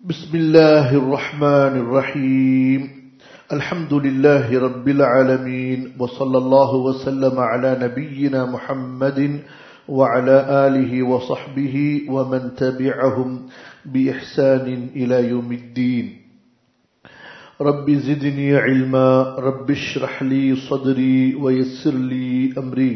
بسم الله الرحمن الرحيم الحمد لله رب العالمين وصلى الله وسلم على نبينا محمد وعلى آله وصحبه ومن تبعهم بإحسان إلى يوم الدين رب زدني علما رب اشرح لي صدري ويسر لي أمري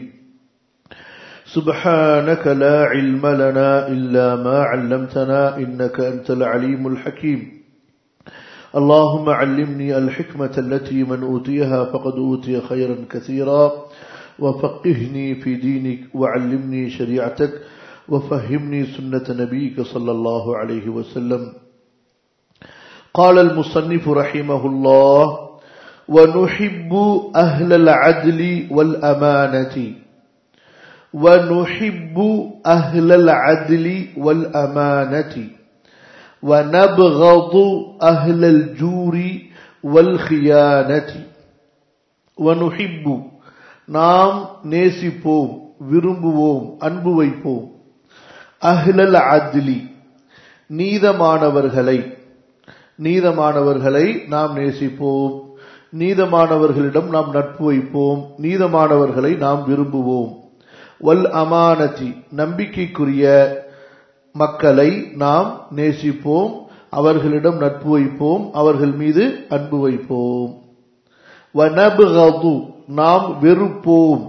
سبحانك لا علم لنا إلا ما علمتنا إنك أنت العليم الحكيم اللهم علمني الحكمة التي من أوتيها فقد أوتي خيرا كثيرا وفقهني في دينك وعلمني شريعتك وفهمني سنة نبيك صلى الله عليه وسلم قال المصنف رحمه الله ونحب أهل العدل والأمانة ونحب أهل العدل والأمانة ونبغض أهل الجور والخيانة ونحب நாம் நேசிப்போம் விரும்புவோம் அன்பு வைப்போம் அஹ்லல் அத்லி நீதமானவர்களை நீதமானவர்களை நாம் நேசிப்போம் நீதமானவர்களிடம் நாம் நட்பு வைப்போம் நீதமானவர்களை நாம் விரும்புவோம் வல் அமானதி நம்பிக்கைக்குரிய மக்களை நாம் நேசிப்போம் அவர்களிடம் நட்பு வைப்போம் அவர்கள் மீது அன்பு வைப்போம் வனபுகது நாம் வெறுப்போம்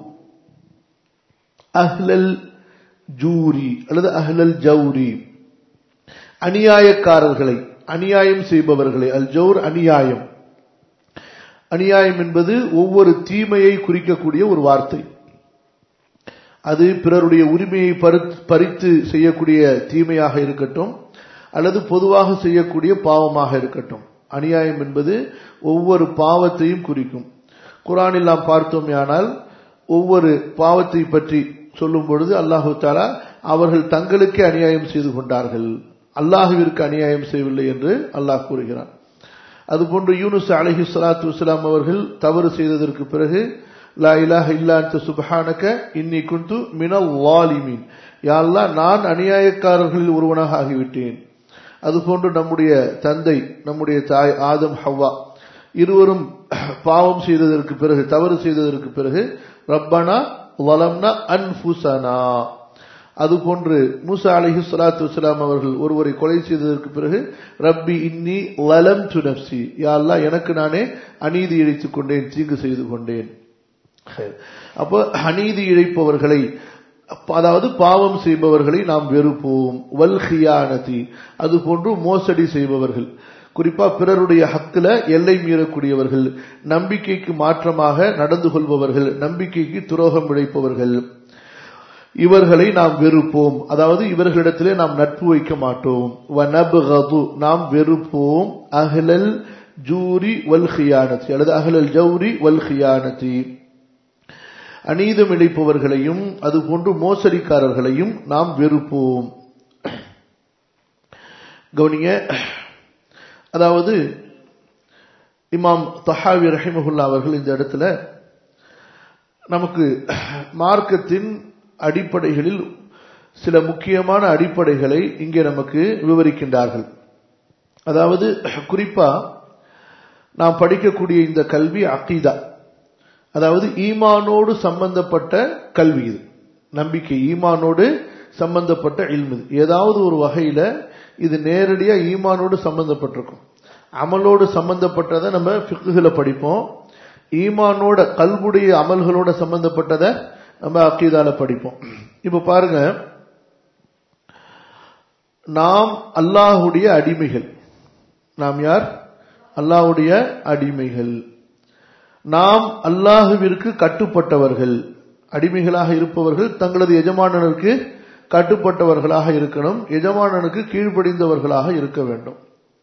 அஹ்லல் ஜூரி அல்லது அஹ்லல் ஜவுரி அநியாயக்காரர்களை அநியாயம் செய்பவர்களை அல் ஜவுர் அநியாயம் அநியாயம் என்பது ஒவ்வொரு தீமையை குறிக்கக்கூடிய ஒரு வார்த்தை அது பிறருடைய உரிமையை பறித்து செய்யக்கூடிய தீமையாக இருக்கட்டும் அல்லது பொதுவாக செய்யக்கூடிய பாவமாக இருக்கட்டும் அநியாயம் என்பது ஒவ்வொரு பாவத்தையும் குறிக்கும் குரானில் நாம் பார்த்தோம் ஆனால் ஒவ்வொரு பாவத்தை பற்றி சொல்லும் பொழுது அல்லாஹு தாலா அவர்கள் தங்களுக்கே அநியாயம் செய்து கொண்டார்கள் அல்லாஹுவிற்கு அநியாயம் செய்யவில்லை என்று அல்லாஹ் கூறுகிறான் அதுபோன்று யூனுஸ் அலஹி சலாத்து வலாம் அவர்கள் தவறு செய்ததற்கு பிறகு லா இலாஹ இல்லாந்த சுபஹானக இன்னி குந்து மினல் வாலிமீன் யாழ்லா நான் அநியாயக்காரர்களில் ஒருவனாக ஆகிவிட்டேன் அதுபோன்று நம்முடைய தந்தை நம்முடைய தாய் ஆதம் ஹவ்வா இருவரும் பாவம் செய்ததற்கு பிறகு தவறு செய்ததற்கு பிறகு ரப்பனா வலம்னா அன்புசனா அதுபோன்று மூசா அலஹி சலாத்து வலாம் அவர்கள் ஒருவரை கொலை செய்ததற்கு பிறகு ரப்பி இன்னி லலம் டு நப்சி யாழ்லா எனக்கு நானே அநீதி இழைத்துக் கொண்டேன் தீங்கு செய்து கொண்டேன் அப்போ அநீதி இழைப்பவர்களை அதாவது பாவம் செய்பவர்களை நாம் வெறுப்போம் வல்ஹியானதி அது போன்று மோசடி செய்பவர்கள் குறிப்பா பிறருடைய ஹக்கில எல்லை மீறக்கூடியவர்கள் நம்பிக்கைக்கு மாற்றமாக நடந்து கொள்பவர்கள் நம்பிக்கைக்கு துரோகம் இழைப்பவர்கள் இவர்களை நாம் வெறுப்போம் அதாவது இவர்களிடத்திலே நாம் நட்பு வைக்க மாட்டோம் வனபுகது நாம் வெறுப்போம் அஹ்லல் ஜூரி வல்ஹியானதி அல்லது அஹ்லல் ஜௌரி வல்ஹியானதி அநீதம் இழைப்பவர்களையும் அதுபோன்று மோசடிக்காரர்களையும் நாம் வெறுப்போம் கவனிங்க அதாவது இமாம் தஹாவி ரஹிமகுல்லா அவர்கள் இந்த இடத்துல நமக்கு மார்க்கத்தின் அடிப்படைகளில் சில முக்கியமான அடிப்படைகளை இங்கே நமக்கு விவரிக்கின்றார்கள் அதாவது குறிப்பா நாம் படிக்கக்கூடிய இந்த கல்வி அக்கீதா அதாவது ஈமானோடு சம்பந்தப்பட்ட கல்வி இது நம்பிக்கை ஈமானோடு சம்பந்தப்பட்ட இல்மு ஏதாவது ஒரு வகையில இது நேரடியா ஈமானோடு சம்பந்தப்பட்டிருக்கும் அமலோடு சம்பந்தப்பட்டதை நம்ம ஃபிக்குகளை படிப்போம் ஈமானோட கல்வுடைய அமல்களோட சம்பந்தப்பட்டதை நம்ம அக்கீதால படிப்போம் இப்ப பாருங்க நாம் அல்லாஹுடைய அடிமைகள் நாம் யார் அல்லாஹுடைய அடிமைகள் நாம் அல்லாஹுவிற்கு கட்டுப்பட்டவர்கள் அடிமைகளாக இருப்பவர்கள் தங்களது எஜமானனுக்கு கட்டுப்பட்டவர்களாக இருக்கணும் எஜமானனுக்கு கீழ்ப்படிந்தவர்களாக இருக்க வேண்டும்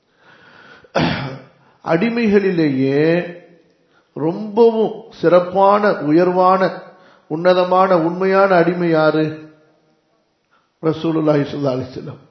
அடிமைகளிலேயே ரொம்பவும் சிறப்பான உயர்வான உன்னதமான உண்மையான அடிமை யாரு ரசூலுல்லாஹி சுல்லா அலிஸ்லாம்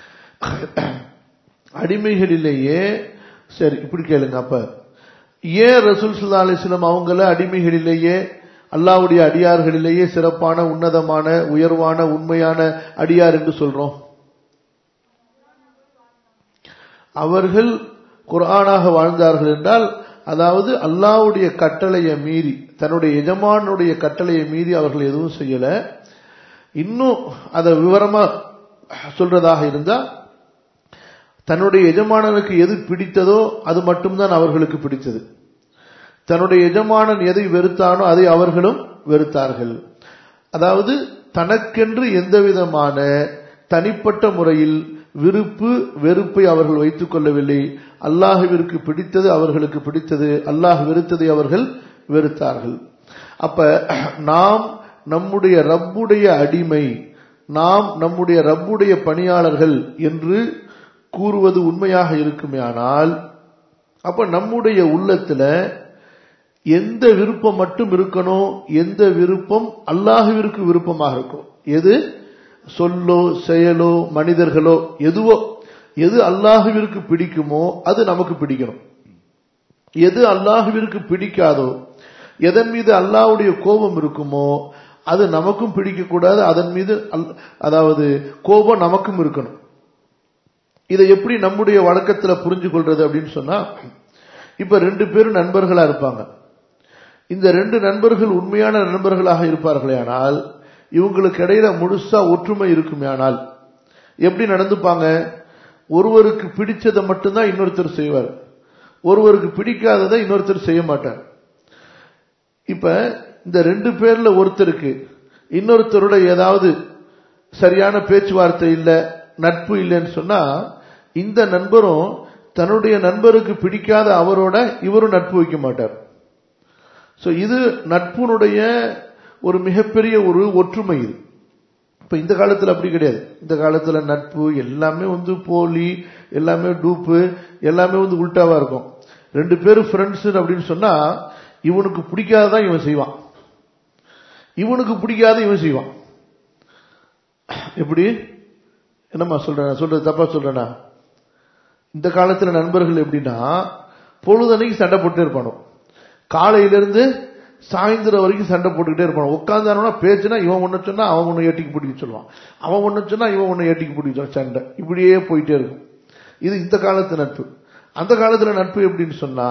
அடிமைகளிலேயே சரி இப்படி கேளுங்க அப்ப ஏன் ரசூல் சுல்லா அலிஸ்லாம் அவங்கள அடிமைகளிலேயே அல்லாவுடைய அடியார்களிலேயே சிறப்பான உன்னதமான உயர்வான உண்மையான அடியார் என்று சொல்றோம் அவர்கள் குர்ஆனாக வாழ்ந்தார்கள் என்றால் அதாவது அல்லாஹ்வுடைய கட்டளையை மீறி தன்னுடைய எஜமானுடைய கட்டளையை மீறி அவர்கள் எதுவும் செய்யல இன்னும் அதை விவரமா சொல்றதாக இருந்தா தன்னுடைய எஜமானனுக்கு எது பிடித்ததோ அது மட்டும்தான் அவர்களுக்கு பிடித்தது தன்னுடைய எஜமானன் எதை வெறுத்தானோ அதை அவர்களும் வெறுத்தார்கள் அதாவது தனக்கென்று எந்த விதமான தனிப்பட்ட முறையில் விருப்பு வெறுப்பை அவர்கள் வைத்துக் கொள்ளவில்லை அல்லாஹுவிற்கு பிடித்தது அவர்களுக்கு பிடித்தது அல்லாஹ் வெறுத்ததை அவர்கள் வெறுத்தார்கள் அப்ப நாம் நம்முடைய ரப்புடைய அடிமை நாம் நம்முடைய ரப்புடைய பணியாளர்கள் என்று கூறுவது உண்மையாக இருக்குமேயானால் அப்ப நம்முடைய உள்ளத்துல எந்த விருப்பம் மட்டும் இருக்கணும் எந்த விருப்பம் அல்லாஹுவிற்கு விருப்பமாக இருக்கும் எது சொல்லோ செயலோ மனிதர்களோ எதுவோ எது அல்லாஹுவிற்கு பிடிக்குமோ அது நமக்கு பிடிக்கணும் எது அல்லாஹுவிற்கு பிடிக்காதோ எதன் மீது அல்லாஹ்வுடைய கோபம் இருக்குமோ அது நமக்கும் பிடிக்கக்கூடாது அதன் மீது அல்- அதாவது கோபம் நமக்கும் இருக்கணும் இதை எப்படி நம்முடைய வழக்கத்துல புரிஞ்சு கொள்றது அப்படின்னு சொன்னா இப்ப ரெண்டு பேரும் நண்பர்களா இருப்பாங்க இந்த ரெண்டு நண்பர்கள் உண்மையான நண்பர்களாக இருப்பார்களே ஆனால் இவங்களுக்கு இடையில முழுசா ஒற்றுமை இருக்குமேயானால் எப்படி நடந்துப்பாங்க ஒருவருக்கு பிடிச்சதை மட்டும்தான் இன்னொருத்தர் செய்வார் ஒருவருக்கு பிடிக்காததை இன்னொருத்தர் செய்ய மாட்டார் இப்ப இந்த ரெண்டு பேர்ல ஒருத்தருக்கு இன்னொருத்தரோட ஏதாவது சரியான பேச்சுவார்த்தை இல்ல நட்பு இல்லைன்னு சொன்னா இந்த நண்பரும் தன்னுடைய நண்பருக்கு பிடிக்காத அவரோட இவரும் நட்பு வைக்க மாட்டார் சோ இது நட்புனுடைய ஒரு மிகப்பெரிய ஒரு ஒற்றுமை இது இப்ப இந்த காலத்துல அப்படி கிடையாது இந்த காலத்துல நட்பு எல்லாமே வந்து போலி எல்லாமே டூப்பு எல்லாமே வந்து உல்டாவா இருக்கும் ரெண்டு பேரும் ஃப்ரெண்ட்ஸ் அப்படின்னு சொன்னா இவனுக்கு பிடிக்காததான் இவன் செய்வான் இவனுக்கு பிடிக்காத இவன் செய்வான் எப்படி என்னம்மா சொல்றேன் சொல்றது தப்பா சொல்றேனா இந்த காலத்துல நண்பர்கள் எப்படின்னா பொழுதன்னைக்கு சண்டை போட்டுட்டே இருப்பானோ காலையிலிருந்து சாயந்தரம் வரைக்கும் சண்டை போட்டுக்கிட்டே இருப்பான் உட்காந்தானா பேச்சுனா இவன் ஒண்ணு சொன்னா அவன் ஒண்ணு ஏட்டிக்கு பிடிக்க சொல்லுவான் அவன் ஒண்ணு சொன்னா இவன் ஒண்ணு ஏட்டிக்கு பிடிக்க சொல்லுவான் சண்டை இப்படியே போயிட்டே இருக்கும் இது இந்த காலத்து நட்பு அந்த காலத்துல நட்பு எப்படின்னு சொன்னா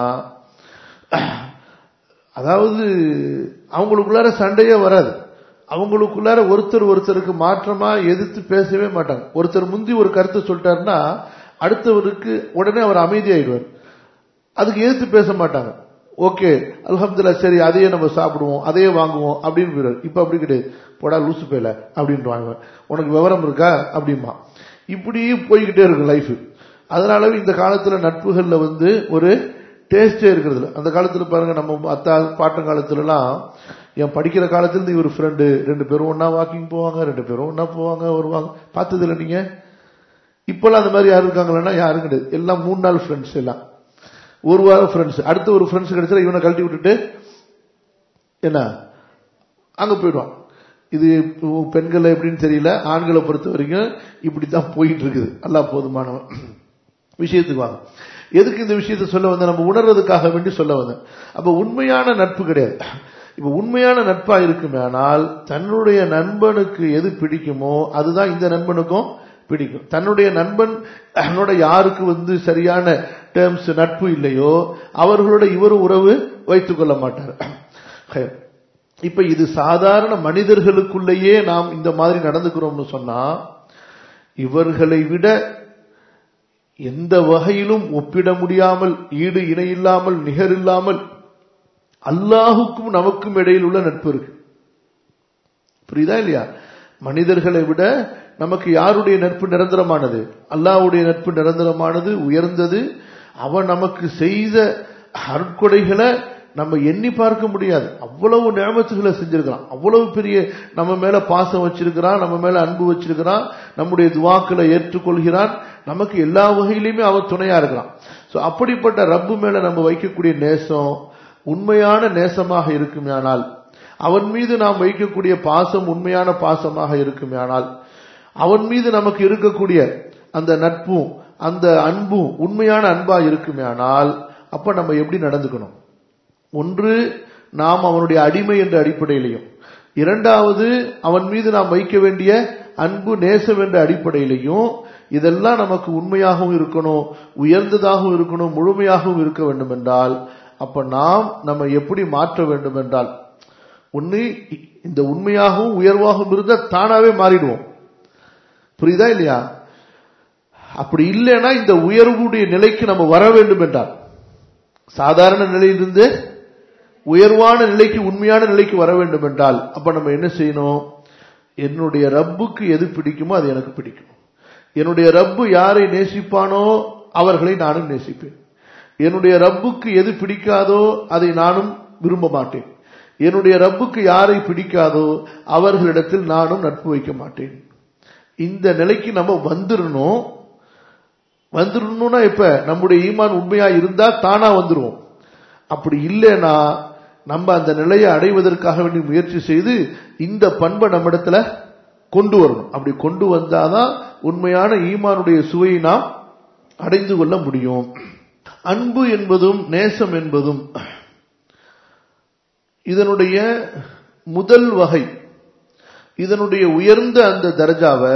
அதாவது அவங்களுக்குள்ளார சண்டையே வராது அவங்களுக்குள்ளார ஒருத்தர் ஒருத்தருக்கு மாற்றமா எதிர்த்து பேசவே மாட்டாங்க ஒருத்தர் முந்தி ஒரு கருத்தை சொல்லிட்டாருன்னா அடுத்தவருக்கு உடனே அவர் அமைதியாயிடுவார் அதுக்கு எதிர்த்து பேச மாட்டாங்க ஓகே அல்ஹம்துலில்லாஹ் சரி அதையே நம்ம சாப்பிடுவோம் அதையே வாங்குவோம் அப்படின்னு போயிடுவார் இப்ப அப்படி கிடையாது போடா லூசு பேல அப்படின்றாங்க உனக்கு விவரம் இருக்கா அப்படிமா இப்படி போய்கிட்டே இருக்கும் லைஃப் அதனாலவே இந்த காலத்துல நட்புகள்ல வந்து ஒரு டேஸ்டே இருக்கிறது இல்ல. அந்த காலத்துல பாருங்க நம்ம அத்தா பாட்டம் காலத்துல எல்லாம் என் படிக்கிற காலத்துல இருந்து இவர் ஃப்ரெண்டு ரெண்டு பேரும் ஒண்ணா வாக்கிங் போவாங்க ரெண்டு பேரும் ஒண்ணா போவாங்க வருவாங்க பார்த்தது இல்லை நீங்க இப்பெல்லாம் அந்த மாதிரி யாரும் இருக்காங்களா யாரும் கிடையாது எல்லாம் மூணு நாள் ஃப்ரெண்ட்ஸ் எல்லாம் ஒரு வாரம் ஃப்ரெண்ட்ஸ் அடுத்து ஒரு ஃப்ரெண்ட்ஸ் கிடைச்சா இவனை கழட்டி விட்டுட்டு என்ன அங்க போயிடுவான் இது பெண்களை எப்படின்னு தெரியல ஆண்களை பொறுத்த வரைக்கும் இப்படித்தான் போயிட்டு இருக்குது அல்லாஹ் போதுமானவன் விஷயத்துக்கு வாங்க எதுக்கு இந்த விஷயத்தை சொல்ல வந்தேன் நம்ம உணர்றதுக்காக வேண்டி சொல்ல வந்தேன் அப்ப உண்மையான நட்பு கிடையாது இப்ப உண்மையான நட்பா இருக்குமே ஆனால் தன்னுடைய நண்பனுக்கு எது பிடிக்குமோ அதுதான் இந்த நண்பனுக்கும் பிடிக்கும் தன்னுடைய நண்பன் தன்னோட யாருக்கு வந்து சரியான டேர்ம்ஸ் நட்பு இல்லையோ அவர்களோட இவர் உறவு வைத்துக் கொள்ள மாட்டார் ஹைர். இப்ப இது சாதாரண மனிதர்களுக்குள்ளேயே நாம் இந்த மாதிரி நடந்துக்கிறோம்னு சொன்னா இவர்களை விட எந்த வகையிலும் ஒப்பிட முடியாமல் ஈடு இணையில்லாமல் நிகரில்லாமல் அல்லாஹுக்கும் நமக்கும் இடையில் உள்ள நட்பு இருக்கு புரியுதா இல்லையா மனிதர்களை விட நமக்கு யாருடைய நட்பு நிரந்தரமானது அல்லாஹ்வுடைய நட்பு நிரந்தரமானது உயர்ந்தது அவன் நமக்கு செய்த அருட்கொடைகளை நம்ம எண்ணி பார்க்க முடியாது அவ்வளவு நியமத்துகளை செஞ்சிருக்கிறான் அவ்வளவு பெரிய நம்ம மேல பாசம் வச்சிருக்கிறான் நம்ம மேல அன்பு வச்சிருக்கிறான் நம்முடைய துவாக்களை ஏற்றுக்கொள்கிறான் நமக்கு எல்லா வகையிலுமே அவன் துணையா இருக்கிறான் சோ அப்படிப்பட்ட ரப்பு மேல நம்ம வைக்கக்கூடிய நேசம் உண்மையான நேசமாக இருக்குமேயானால் அவன் மீது நாம் வைக்கக்கூடிய பாசம் உண்மையான பாசமாக இருக்குமேயானால் அவன் மீது நமக்கு இருக்கக்கூடிய அந்த நட்பும் அந்த அன்பும் உண்மையான அன்பா இருக்குமேயானால் அப்ப நம்ம எப்படி நடந்துக்கணும் ஒன்று நாம் அவனுடைய அடிமை என்ற அடிப்படையிலையும் இரண்டாவது அவன் மீது நாம் வைக்க வேண்டிய அன்பு நேசம் என்ற அடிப்படையிலையும் இதெல்லாம் நமக்கு உண்மையாகவும் இருக்கணும் உயர்ந்ததாகவும் இருக்கணும் முழுமையாகவும் இருக்க வேண்டும் என்றால் அப்ப நாம் நம்ம எப்படி மாற்ற வேண்டும் என்றால் ஒண்ணு இந்த உண்மையாகவும் உயர்வாகவும் இருந்தால் தானாவே மாறிடுவோம் புரியுதா இல்லையா அப்படி இல்லைன்னா இந்த உயர்வுடைய நிலைக்கு நம்ம வர வேண்டும் என்றால் சாதாரண நிலையிலிருந்து உயர்வான நிலைக்கு உண்மையான நிலைக்கு வர வேண்டும் என்றால் அப்ப நம்ம என்ன செய்யணும் என்னுடைய ரப்புக்கு எது பிடிக்குமோ அது எனக்கு பிடிக்கும் என்னுடைய ரப்பு யாரை நேசிப்பானோ அவர்களை நானும் நேசிப்பேன் என்னுடைய ரப்புக்கு எது பிடிக்காதோ அதை நானும் விரும்ப மாட்டேன் என்னுடைய ரப்புக்கு யாரை பிடிக்காதோ அவர்களிடத்தில் நானும் நட்பு வைக்க மாட்டேன் இந்த நிலைக்கு நம்ம வந்துடணும் வந்துடணும்னா இப்ப நம்முடைய ஈமான் உண்மையா இருந்தா தானா வந்துருவோம் அப்படி இல்லைன்னா நம்ம அந்த நிலையை அடைவதற்காக வேண்டி முயற்சி செய்து இந்த பண்பை நம்மிடத்துல கொண்டு வரணும் அப்படி கொண்டு வந்தாதான் உண்மையான ஈமானுடைய சுவையை நாம் அடைந்து கொள்ள முடியும் அன்பு என்பதும் நேசம் என்பதும் இதனுடைய முதல் வகை இதனுடைய உயர்ந்த அந்த தர்ஜாவை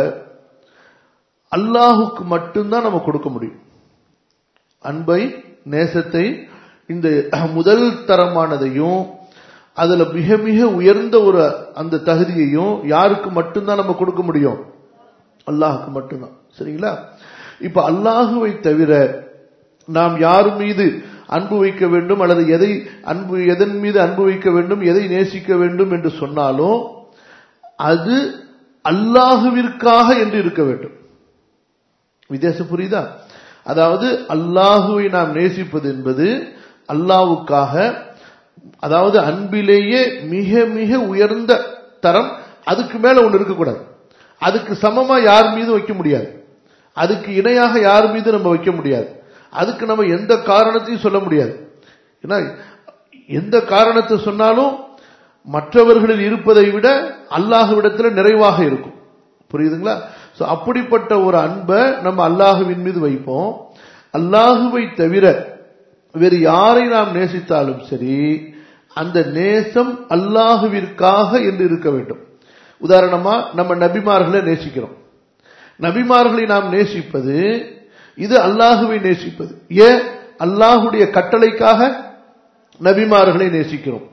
அல்லாஹுக்கு மட்டும்தான் நம்ம கொடுக்க முடியும் அன்பை நேசத்தை இந்த முதல் தரமானதையும் அதுல மிக மிக உயர்ந்த ஒரு அந்த தகுதியையும் யாருக்கு மட்டும்தான் நம்ம கொடுக்க முடியும் அல்லாஹுக்கு மட்டும்தான் சரிங்களா இப்ப அல்லாஹுவை தவிர நாம் யார் மீது அன்பு வைக்க வேண்டும் அல்லது எதை அன்பு எதன் மீது அன்பு வைக்க வேண்டும் எதை நேசிக்க வேண்டும் என்று சொன்னாலும் அது அல்லாஹுவிற்காக என்று இருக்க வேண்டும் வித்தியாசம் புரியுதா அதாவது அல்லாஹுவை நாம் நேசிப்பது என்பது அல்லாவுக்காக அதாவது அன்பிலேயே மிக மிக உயர்ந்த தரம் அதுக்கு மேல ஒன்று இருக்கக்கூடாது அதுக்கு சமமா யார் மீது வைக்க முடியாது அதுக்கு இணையாக யார் மீது நம்ம வைக்க முடியாது அதுக்கு நம்ம எந்த காரணத்தையும் சொல்ல முடியாது ஏன்னா எந்த காரணத்தை சொன்னாலும் மற்றவர்களில் இருப்பதை விட அல்லாஹுவிடத்தில் நிறைவாக இருக்கும் புரியுதுங்களா சோ அப்படிப்பட்ட ஒரு அன்பை நம்ம அல்லாஹுவின் மீது வைப்போம் அல்லாஹுவை தவிர வேறு யாரை நாம் நேசித்தாலும் சரி அந்த நேசம் அல்லாஹுவிற்காக என்று இருக்க வேண்டும் உதாரணமா நம்ம நபிமார்களை நேசிக்கிறோம் நபிமார்களை நாம் நேசிப்பது இது அல்லாஹுவை நேசிப்பது ஏன் அல்லாஹுடைய கட்டளைக்காக நபிமார்களை நேசிக்கிறோம்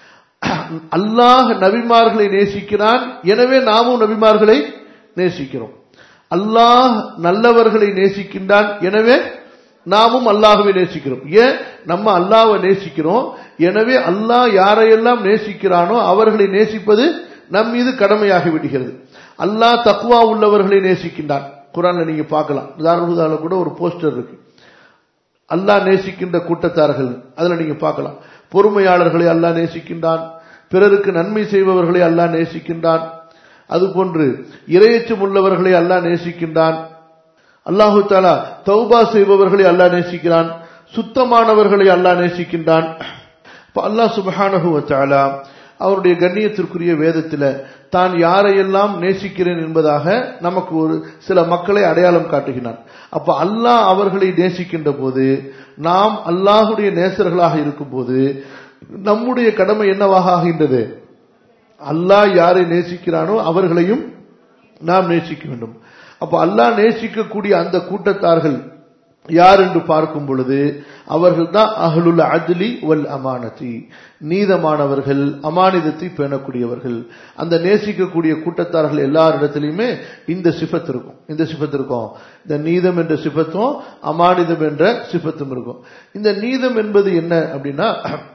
அல்லாஹ் நபிமார்களை நேசிக்கிறான் எனவே நாமும் நபிமார்களை நேசிக்கிறோம் அல்லாஹ் நல்லவர்களை நேசிக்கின்றான் எனவே நாமும் அல்லாஹுவை நேசிக்கிறோம் ஏன் நம்ம அல்லாஹ்வை நேசிக்கிறோம் எனவே அல்லாஹ் யாரையெல்லாம் நேசிக்கிறானோ அவர்களை நேசிப்பது நம் மீது கடமையாகி விடுகிறது அல்லாஹ் தக்குவா உள்ளவர்களை நேசிக்கின்றான் குரான்ல நீங்க பார்க்கலாம் தாரூதால கூட ஒரு போஸ்டர் இருக்கு அல்லாஹ் நேசிக்கின்ற கூட்டத்தார்கள் அதுல நீங்க பார்க்கலாம் பொறுமையாளர்களை அல்லாஹ் நேசிக்கின்றான் பிறருக்கு நன்மை செய்பவர்களை அல்லாஹ் நேசிக்கின்றான் அதுபோன்று இரையச்சம் உள்ளவர்களை அல்லாஹ் நேசிக்கின்றான் அல்லாஹு தாலா தௌபா செய்பவர்களை அல்லாஹ் நேசிக்கிறான் சுத்தமானவர்களை அல்லாஹ் நேசிக்கின்றான் அல்லாஹ் சுபஹானஹு தாலா அவருடைய கண்ணியத்திற்குரிய வேதத்துல தான் யாரையெல்லாம் நேசிக்கிறேன் என்பதாக நமக்கு ஒரு சில மக்களை அடையாளம் காட்டுகிறான் அப்ப அல்லாஹ் அவர்களை நேசிக்கின்ற போது நாம் அல்லாஹுடைய நேசர்களாக இருக்கும் போது நம்முடைய கடமை என்னவாக ஆகின்றது அல்லாஹ் யாரை நேசிக்கிறானோ அவர்களையும் நாம் நேசிக்க வேண்டும் அப்ப அல்லாஹ் நேசிக்கக்கூடிய அந்த கூட்டத்தார்கள் யார் என்று பார்க்கும் பொழுது அவர்கள் தான் அகலுல் அஜ்லி வல் அமானதி நீதமானவர்கள் அமானிதத்தை பேணக்கூடியவர்கள் அந்த நேசிக்கக்கூடிய கூட்டத்தார்கள் எல்லாரிடத்திலையுமே இந்த சிபத் இருக்கும் இந்த சிபத் இருக்கும் இந்த நீதம் என்ற சிபத்தும் அமானிதம் என்ற சிபத்தும் இருக்கும் இந்த நீதம் என்பது என்ன அப்படின்னா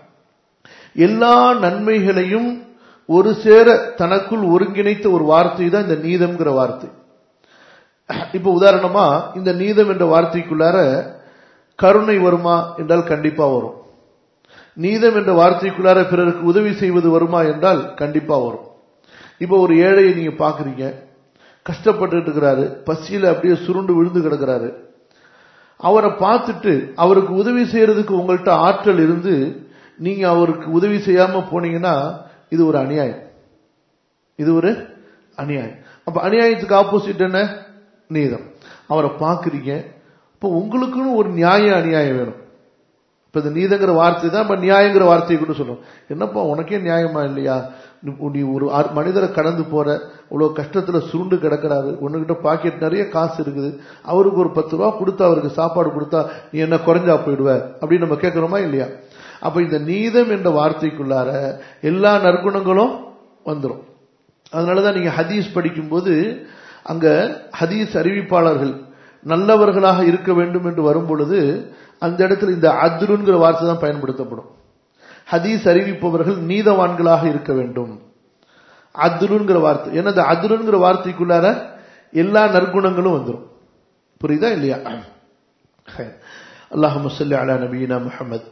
எல்லா நன்மைகளையும் ஒரு சேர தனக்குள் ஒருங்கிணைத்த ஒரு வார்த்தை தான் இந்த நீதம்ங்கிற வார்த்தை இப்ப உதாரணமா இந்த நீதம் என்ற வார்த்தைக்குள்ளார கருணை வருமா என்றால் கண்டிப்பா வரும் நீதம் என்ற வார்த்தைக்குள்ளார பிறருக்கு உதவி செய்வது வருமா என்றால் கண்டிப்பா வரும் இப்ப ஒரு ஏழையை நீங்க பாக்குறீங்க கஷ்டப்பட்டு இருக்கிறாரு பசியில அப்படியே சுருண்டு விழுந்து கிடக்கிறாரு அவரை பார்த்துட்டு அவருக்கு உதவி செய்யறதுக்கு உங்கள்கிட்ட ஆற்றல் இருந்து நீங்க அவருக்கு உதவி செய்யாம போனீங்கன்னா இது ஒரு அநியாயம் இது ஒரு அநியாயம் அப்ப அநியாயத்துக்கு ஆப்போசிட் என்ன நீதம் அவரை பார்க்குறீங்க இப்போ உங்களுக்குன்னு ஒரு நியாய அநியாயம் வேணும் இப்ப இந்த நீதங்கிற வார்த்தை தான் இப்ப நியாயங்கிற வார்த்தையை கூட சொல்றோம் என்னப்பா உனக்கே நியாயமா இல்லையா நீ- நீ ஒரு ஆர்- மனிதரை கடந்து போற இவ்வளவு கஷ்டத்துல சுருண்டு கிடக்கிறாரு உன்னுகிட்ட பாக்கெட் நிறைய காசு இருக்குது அவருக்கு ஒரு பத்து ரூபா கொடுத்தா அவருக்கு சாப்பாடு கொடுத்தா நீ என்ன குறைஞ்சா போயிடுவ அப்படின்னு நம்ம கேட்கிறோமா இல்லையா அப்ப இந்த நீதம் என்ற வார்த்தைக்குள்ளார எல்லா நற்குணங்களும் வந்துரும் அதனாலதான் நீங்க ஹதீஸ் படிக்கும்போது அங்க ஹதீஸ் அறிவிப்பாளர்கள் நல்லவர்களாக இருக்க வேண்டும் என்று வரும் பொழுது அந்த இடத்துல இந்த அத்ருங்கிற வார்த்தை தான் பயன்படுத்தப்படும் ஹதீஸ் அறிவிப்பவர்கள் நீதவான்களாக இருக்க வேண்டும் அத்ருங்கிற வார்த்தை ஏன்னா இந்த அத்ருங்கிற வார்த்தைக்குள்ளார எல்லா நற்குணங்களும் வந்துரும் புரியுதா இல்லையா அல்லாஹ் சொல்லி அலா நபீனா முஹம்மது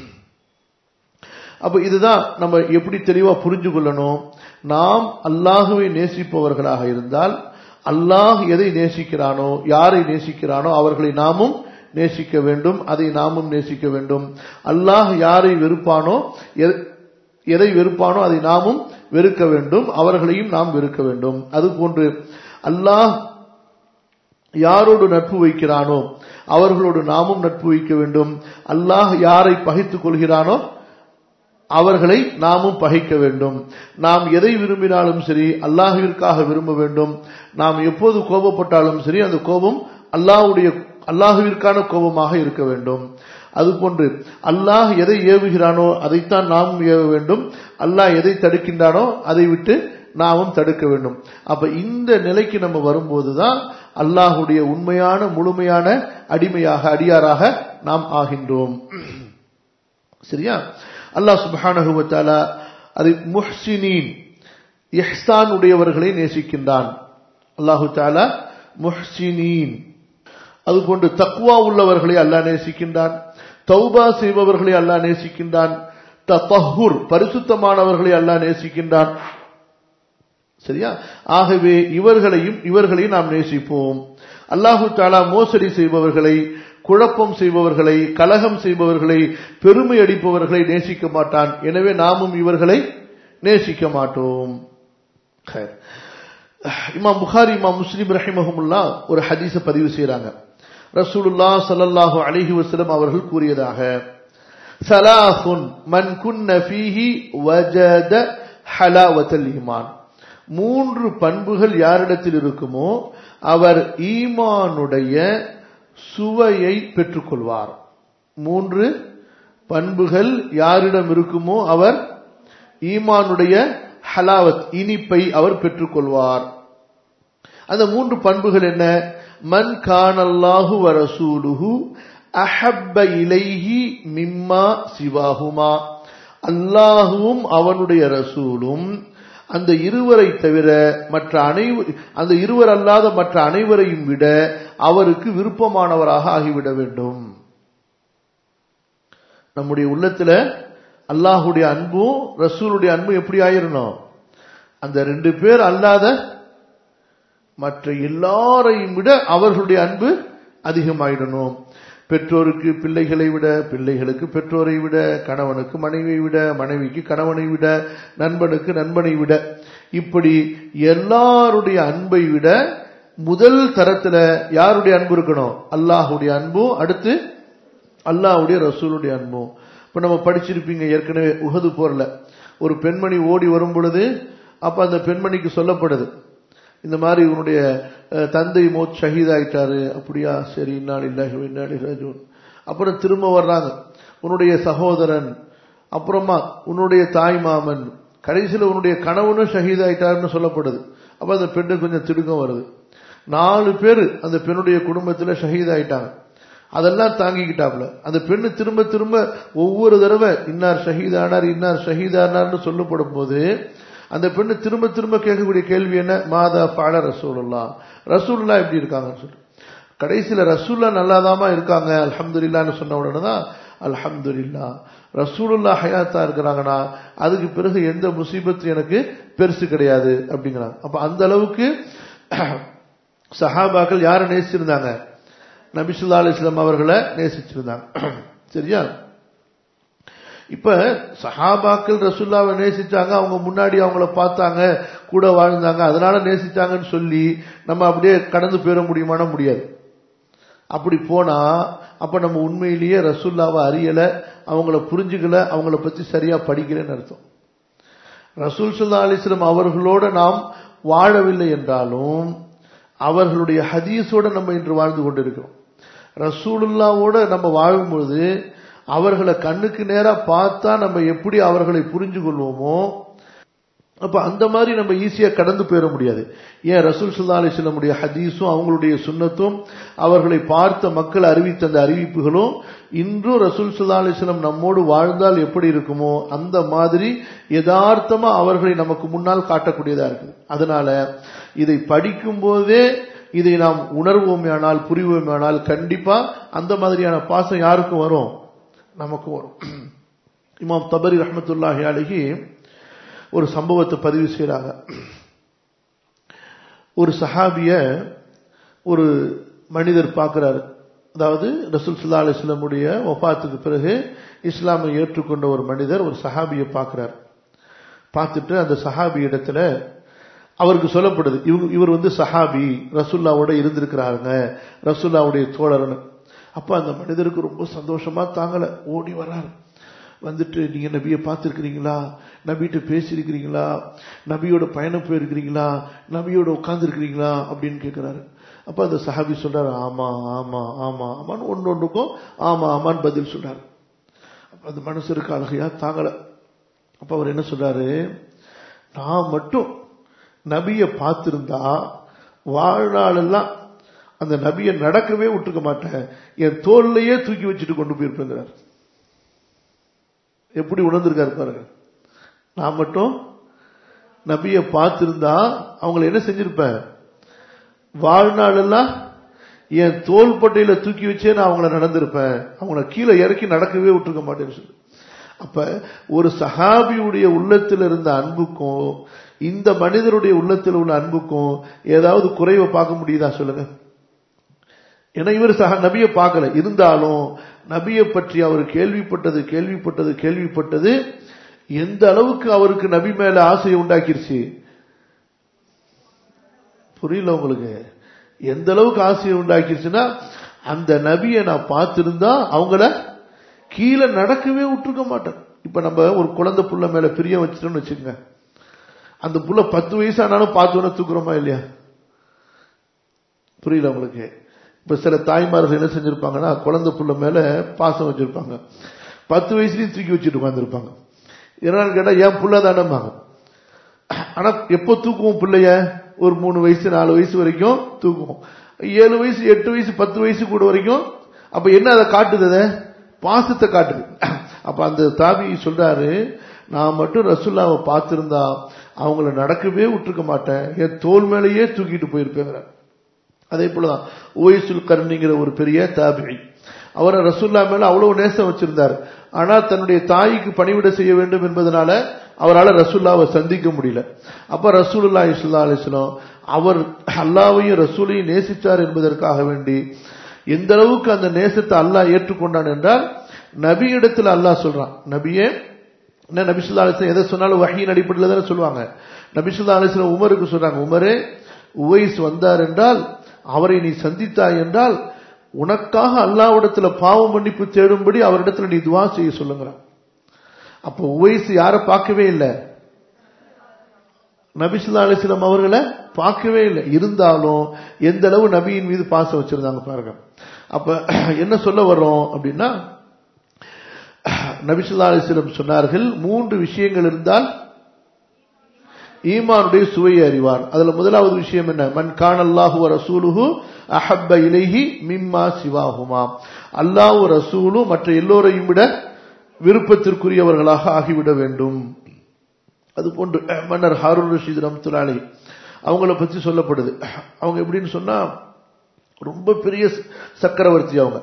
அப்ப இதுதான் நம்ம எப்படி தெளிவா புரிஞ்சு கொள்ளணும் நாம் அல்லாஹுவை நேசிப்பவர்களாக இருந்தால் அல்லாஹ் எதை நேசிக்கிறானோ யாரை நேசிக்கிறானோ அவர்களை நாமும் நேசிக்க வேண்டும் அதை நாமும் நேசிக்க வேண்டும் அல்லாஹ் யாரை வெறுப்பானோ எ- எதை வெறுப்பானோ அதை நாமும் வெறுக்க வேண்டும் அவர்களையும் நாம் வெறுக்க வேண்டும் அதுபோன்று அல்லாஹ் யாரோடு நட்பு வைக்கிறானோ அவர்களோடு நாமும் நட்பு வைக்க வேண்டும் அல்லாஹ் யாரை பகைத்துக் கொள்கிறானோ அவர்களை நாமும் பகைக்க வேண்டும் நாம் எதை விரும்பினாலும் சரி அல்லாஹுவிற்காக விரும்ப வேண்டும் நாம் எப்போது கோபப்பட்டாலும் சரி அந்த கோபம் அல்லாஹ்வுடைய அல்லாஹுவிற்கான கோபமாக இருக்க வேண்டும் அதுபோன்று அல்லாஹ் எதை ஏவுகிறானோ அதைத்தான் நாமும் ஏவ வேண்டும் அல்லாஹ் எதை தடுக்கின்றானோ அதை விட்டு நாமும் தடுக்க வேண்டும் அப்ப இந்த நிலைக்கு நம்ம வரும்போதுதான் அல்லாஹுடைய உண்மையான முழுமையான அடிமையாக அடியாராக நாம் ஆகின்றோம் சரியா அல்லாஹ் சுப்ஹானஹு வ தஆலா அது முஹ்சினீன் இஹ்சான் உடையவர்களை நேசிக்கின்றான் அல்லாஹு தஆலா முஹ்சினீன் அதுபோன்று தக்வா உள்ளவர்களை அல்லாஹ் நேசிக்கின்றான் தௌபா செய்பவர்களை அல்லாஹ் நேசிக்கின்றான் தத்தஹுர் பரிசுத்தமானவர்களை அல்லாஹ் நேசிக்கின்றான் சரியா ஆகவே இவர்களையும் இவர்களையும் நாம் நேசிப்போம் அல்லாஹு தாலா மோசடி செய்பவர்களை குழப்பம் செய்பவர்களை கலகம் செய்பவர்களை பெருமை அடிப்பவர்களை நேசிக்க மாட்டான் எனவே நாமும் இவர்களை நேசிக்க மாட்டோம் ஹைர். இமாம் புகாரி இமாம் முஸ்லிம் ரஹிமஹமுல்லா ஒரு ஹதீஸ பதிவு செய்றாங்க ரசூலுல்லாஹ் ஸல்லல்லாஹு அலைஹி வஸல்லம் அவர்கள் கூறியதாக சலாசுன் மன் குன்ன ஃபீஹி வஜத ஹலாவத்தல் ஈமான் மூன்று பண்புகள் யாரிடத்தில் இருக்குமோ அவர் ஈமானுடைய சுவையை பெற்றுக்கொள்வார் மூன்று பண்புகள் யாரிடம் இருக்குமோ அவர் ஈமானுடைய ஹலாவத் இனிப்பை அவர் பெற்றுக்கொள்வார் அந்த மூன்று பண்புகள் என்ன மன் கானல்லாஹு வ ரசூலுஹு அஹப்ப இலைஹி மிம்மா சிவாஹுமா அல்லாஹுவும் அவனுடைய ரசூலும் அந்த இருவரை தவிர மற்ற அனைவர் அந்த இருவர் அல்லாத மற்ற அனைவரையும் விட அவருக்கு விருப்பமானவராக ஆகிவிட வேண்டும் நம்முடைய உள்ளத்துல அல்லாஹுடைய அன்பும் ரசூலுடைய அன்பும் எப்படி ஆயிரணும் அந்த ரெண்டு பேர் அல்லாத மற்ற எல்லாரையும் விட அவர்களுடைய அன்பு அதிகமாயிடணும் பெற்றோருக்கு பிள்ளைகளை விட பிள்ளைகளுக்கு பெற்றோரை விட கணவனுக்கு மனைவியை விட மனைவிக்கு கணவனை விட நண்பனுக்கு நண்பனை விட இப்படி எல்லாருடைய அன்பை விட முதல் தரத்துல யாருடைய அன்பு இருக்கணும் அல்லாஹுடைய அன்பும் அடுத்து அல்லாஹ்வுடைய ரசூலுடைய அன்பும் இப்ப நம்ம படிச்சிருப்பீங்க ஏற்கனவே உகது போர்ல ஒரு பெண்மணி ஓடி வரும் பொழுது அப்ப அந்த பெண்மணிக்கு சொல்லப்படுது இந்த மாதிரி உன்னுடைய அஹ், தந்தை மோத் ஷஹீதாயிட்டாரு அப்படியா சரி இன்னாலி இல்லாஹி வ இன்னா இலைஹி ராஜிஊன் அப்புறம் திரும்ப வர்றாங்க உன்னுடைய சகோதரன் அப்புறமா உன்னுடைய தாய் மாமன் கடைசியில் உன்னுடைய கணவனும் ஷஹீதாயிட்டாருன்னு சொல்லப்படுது அப்ப அந்த பெண்ணுக்கு கொஞ்சம் திடுக்கம் வருது நாலு பேர் அந்த பெண்ணுடைய குடும்பத்துல ஷஹீதாயிட்டாங்க அதெல்லாம் தாங்கிக்கிட்டாப்ல அந்த பெண்ணு திரும்ப திரும்ப ஒவ்வொரு தடவை இன்னார் ஷஹீதானார் இன்னார் ஷஹீதானார்னு சொல்லப்படும் போது அந்த பெண்ணு திரும்ப திரும்ப கேட்கக்கூடிய கேள்வி என்ன மாதா பாட ரசூலுல்லா ரசூலுல்லா எப்படி இருக்காங்கன்னு சொல்லி கடைசியில ரசூல்லா நல்லாதாமா இருக்காங்க அல்ஹம்துலில்லான்னு சொன்ன உடனே தான் அல்ஹம்துலில்லா ரசூலுல்லா ஹயாத்தா இருக்கிறாங்கன்னா அதுக்கு பிறகு எந்த முசீபத்து எனக்கு பெருசு கிடையாது அப்படிங்கிறாங்க அப்ப அந்த அளவுக்கு சஹாபாக்கள் யாரை நேசிச்சிருந்தாங்க நபிசுல்லா அலிஸ்லாம் அவர்களை நேசிச்சிருந்தாங்க சரியா இப்ப சஹாபாக்கள் ரசுல்லாவை நேசிச்சாங்க அவங்க முன்னாடி அவங்கள பார்த்தாங்க கூட வாழ்ந்தாங்க அதனால நேசிச்சாங்கன்னு சொல்லி நம்ம அப்படியே கடந்து போயிட முடியுமானா முடியாது அப்படி போனா அப்ப நம்ம உண்மையிலேயே ரசூல்லாவை அறியல அவங்கள புரிஞ்சுக்கல அவங்கள பத்தி சரியா படிக்கலன்னு அர்த்தம் ரசூல் சுல்லா அலிஸ்லம் அவர்களோட நாம் வாழவில்லை என்றாலும் அவர்களுடைய ஹதீஸோட நம்ம இன்று வாழ்ந்து கொண்டிருக்கிறோம் ரசூலுல்லாவோட நம்ம வாழும்பொழுது அவர்களை கண்ணுக்கு நேரா பார்த்தா நம்ம எப்படி அவர்களை புரிஞ்சு கொள்வோமோ அப்ப அந்த மாதிரி நம்ம ஈஸியா கடந்து போயிட முடியாது ஏன் ரசூல் சுல்லா அலிஸ்லமுடைய ஹதீஸும் அவங்களுடைய சுண்ணத்தும் அவர்களை பார்த்த மக்கள் அறிவித்த அந்த அறிவிப்புகளும் இன்றும் ரசூல் சுல்லா அலிஸ்லம் நம்மோடு வாழ்ந்தால் எப்படி இருக்குமோ அந்த மாதிரி யதார்த்தமா அவர்களை நமக்கு முன்னால் காட்டக்கூடியதா இருக்குது அதனால இதை படிக்கும் போதே இதை நாம் உணர்வோமேயானால் புரிவோமேயானால் கண்டிப்பா அந்த மாதிரியான பாசம் யாருக்கும் வரும் நமக்கு வரும் இமாம் தபரி ரஹமத்துல்லாஹி அழகி ஒரு சம்பவத்தை பதிவு செய்கிறாங்க ஒரு சஹாபிய ஒரு மனிதர் பார்க்கிறாரு அதாவது ரசூல் சுல்லா அலிஸ்லமுடைய ஒஃபாத்துக்கு பிறகு இஸ்லாமை ஏற்றுக்கொண்ட ஒரு மனிதர் ஒரு சஹாபியை பார்க்கிறார் பார்த்துட்டு அந்த சஹாபி இடத்துல அவருக்கு சொல்லப்படுது இவங்க இவர் வந்து சஹாபி ரசுல்லாவோட இருந்திருக்கிறாருங்க ரசுல்லாவுடைய தோழர்னு அப்ப அந்த மனிதருக்கு ரொம்ப சந்தோஷமா தாங்கல ஓடி வர்றாரு வந்துட்டு நீங்க நபியை பார்த்துருக்கிறீங்களா நபிகிட்ட பேசியிருக்கிறீங்களா நபியோட பயணம் போயிருக்கிறீங்களா நபியோட உட்கார்ந்துருக்கிறீங்களா அப்படின்னு கேட்கிறாரு அப்ப அந்த சஹாபி சொல்றாரு ஆமா ஆமா ஆமா ஆமான்னு ஒன்று ஒன்றுக்கும் ஆமா ஆமான்னு பதில் சொல்றாரு அப்ப அந்த மனசருக்கு அழகையா தாங்கல அப்ப அவர் என்ன சொல்றாரு நான் மட்டும் நபியை பார்த்திருந்தா வாழ்நாளெல்லாம் அந்த நபியை நடக்கவே விட்டுருக்க மாட்டேன் என் தோல்லையே தூக்கி வச்சுட்டு கொண்டு போயிருப்பேங்கிறார் எப்படி உணர்ந்திருக்காரு பாருங்க நான் மட்டும் நபியை பார்த்திருந்தா அவங்கள என்ன செஞ்சிருப்பேன் வாழ்நாளெல்லாம் என் தோல் பட்டையில தூக்கி வச்சே நான் அவங்கள நடந்திருப்பேன் அவங்கள கீழே இறக்கி நடக்கவே விட்டுருக்க மாட்டேன்னு சொல்லி அப்ப ஒரு சஹாபியுடைய உள்ளத்தில் இருந்த அன்புக்கும் இந்த மனிதருடைய உள்ளத்தில் உள்ள அன்புக்கும் ஏதாவது குறைவை பார்க்க முடியுதா சொல்லுங்க ஏன்னா இவர் சக நபியை பார்க்கல இருந்தாலும் நபியை பற்றி அவர் கேள்விப்பட்டது கேள்விப்பட்டது கேள்விப்பட்டது எந்த அளவுக்கு அவருக்கு நபி மேல ஆசையை உண்டாக்கிருச்சு புரியல உங்களுக்கு எந்த அளவுக்கு ஆசையை உண்டாக்கிருச்சுன்னா அந்த நபியை நான் பார்த்திருந்தா அவங்கள கீழே நடக்கவே விட்டுருக்க மாட்டேன் இப்ப நம்ம ஒரு குழந்தை புள்ள மேல பிரியம் வச்சிட்டோம்னு வச்சுக்கோங்க அந்த புள்ள பத்து வயசு ஆனாலும் பார்த்தோன்னே தூக்குறோமா இல்லையா புரியல உங்களுக்கு இப்ப சில தாய்மார்கள் என்ன செஞ்சிருப்பாங்கன்னா குழந்தை புள்ள மேல பாசம் வச்சிருப்பாங்க பத்து வயசுலயும் தூக்கி வச்சுட்டு உட்காந்துருப்பாங்க என்னன்னு கேட்டா என் புள்ள தானம்பாங்க ஆனா எப்போ தூக்குவோம் பிள்ளைய ஒரு மூணு வயசு நாலு வயசு வரைக்கும் தூக்குவோம் ஏழு வயசு எட்டு வயசு பத்து வயசு கூட வரைக்கும் அப்ப என்ன அதை காட்டுது பாசத்தை காட்டுது அப்ப அந்த தாபி சொல்றாரு நான் மட்டும் ரசுல்லாவை பார்த்திருந்தா அவங்கள நடக்கவே விட்டுருக்க மாட்டேன் என் தோல் மேலேயே தூக்கிட்டு போயிருப்பேங்கிற அதே போலதான் ஓய்சுல் கர்ணிங்கிற ஒரு பெரிய தாபிரி அவரை ரசுல்லா மேல அவ்வளவு நேசம் வச்சிருந்தார் ஆனா தன்னுடைய தாய்க்கு பணிவிட செய்ய வேண்டும் என்பதனால அவரால் ரசூல்லாவை சந்திக்க முடியல அப்ப ரசூலுல்லா இஸ்லா அலிஸ்லாம் அவர் அல்லாவையும் ரசூலையும் நேசித்தார் என்பதற்காக வேண்டி எந்த அளவுக்கு அந்த நேசத்தை அல்லாஹ் ஏற்றுக்கொண்டான் என்றால் நபி இடத்துல அல்லாஹ் சொல்றான் நபியே என்ன நபிசுல்லா அலிஸ்லாம் எதை சொன்னாலும் வகையின் அடிப்படையில் தானே சொல்லுவாங்க நபிசுல்லா அலிஸ்லாம் உமருக்கு சொல்றாங்க உமரே உவைஸ் வந்தார் என்றால் அவரை நீ சந்தித்தாய் என்றால் உனக்காக அல்லாவிடத்துல பாவ மன்னிப்பு தேடும்படி அவரிடத்துல நீ துவா செய்ய சொல்லுங்கிறான் அப்போ உவைஸ் யாரை பார்க்கவே இல்லை நபிசுல்லா அலிஸ்லாம் அவர்களை பார்க்கவே இல்லை இருந்தாலும் எந்த அளவு நபியின் மீது பாசம் வச்சிருந்தாங்க பாருங்க அப்ப என்ன சொல்ல வர்றோம் அப்படின்னா நபிசுல்லா அலிஸ்லம் சொன்னார்கள் மூன்று விஷயங்கள் இருந்தால் ஈமானுடைய சுவையை அறிவார் அதுல முதலாவது விஷயம் என்ன மன் கான் அல்லாஹு ரசூலுஹு அஹப்ப இலைஹி மிம்மா சிவாகுமா அல்லாஹு ரசூலும் மற்ற எல்லோரையும் விட விருப்பத்திற்குரியவர்களாக ஆகிவிட வேண்டும் அது போன்று மன்னர் ஹாரூன் ரஷீத் ரம்துலாலி அவங்கள பற்றி சொல்லப்படுது அவங்க எப்படின்னு சொன்னா ரொம்ப பெரிய சக்கரவர்த்தி அவங்க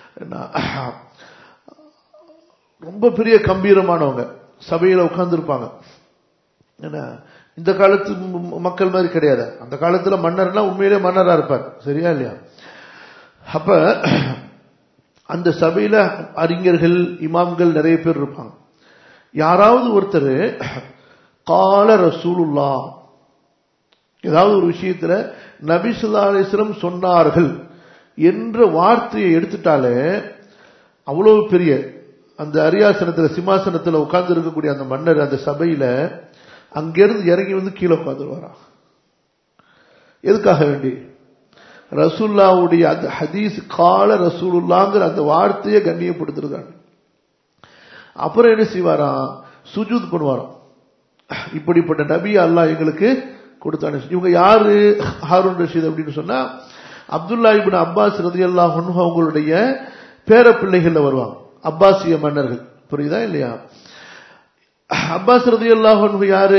ரொம்ப பெரிய கம்பீரமானவங்க சபையில உட்கார்ந்துருப்பாங்க என்ன இந்த காலத்து மக்கள் மாதிரி கிடையாது அந்த காலத்துல மன்னர்னா உண்மையிலே மன்னரா இருப்பார் சரியா இல்லையா அப்ப அந்த சபையில அறிஞர்கள் இமாம்கள் நிறைய பேர் இருப்பாங்க யாராவது ஒருத்தர் கால ரசூலுல்லா ஏதாவது ஒரு விஷயத்துல நபிசுல்லா அலிஸ்லம் சொன்னார்கள் என்ற வார்த்தையை எடுத்துட்டாலே அவ்வளவு பெரிய அந்த அரியாசனத்துல சிம்மாசனத்துல உட்கார்ந்து இருக்கக்கூடிய அந்த மன்னர் அந்த சபையில அங்கிருந்து இறங்கி வந்து கீழே உட்காந்துருவாராம் எதுக்காக வேண்டி ரசூல்லாவுடைய அந்த ஹதீஸ் கால ரசூலுல்லாங்கிற அந்த வார்த்தையை கண்ணியப்படுத்திருக்காங்க அப்புறம் என்ன செய்வாராம் சுஜூத் பண்ணுவாராம் இப்படிப்பட்ட நபி அல்லாஹ் எங்களுக்கு கொடுத்தானே இவங்க யாரு ஹாரூன் ரஷீத் அப்படின்னு சொன்னா அப்துல்லா இபின் அப்பாஸ் ரதி அல்லாஹ் அவங்களுடைய பேர பிள்ளைகள்ல வருவாங்க அப்பாசிய மன்னர்கள் புரியுதா இல்லையா அப்பாஸ் ரதி அல்லாஹ் யாரு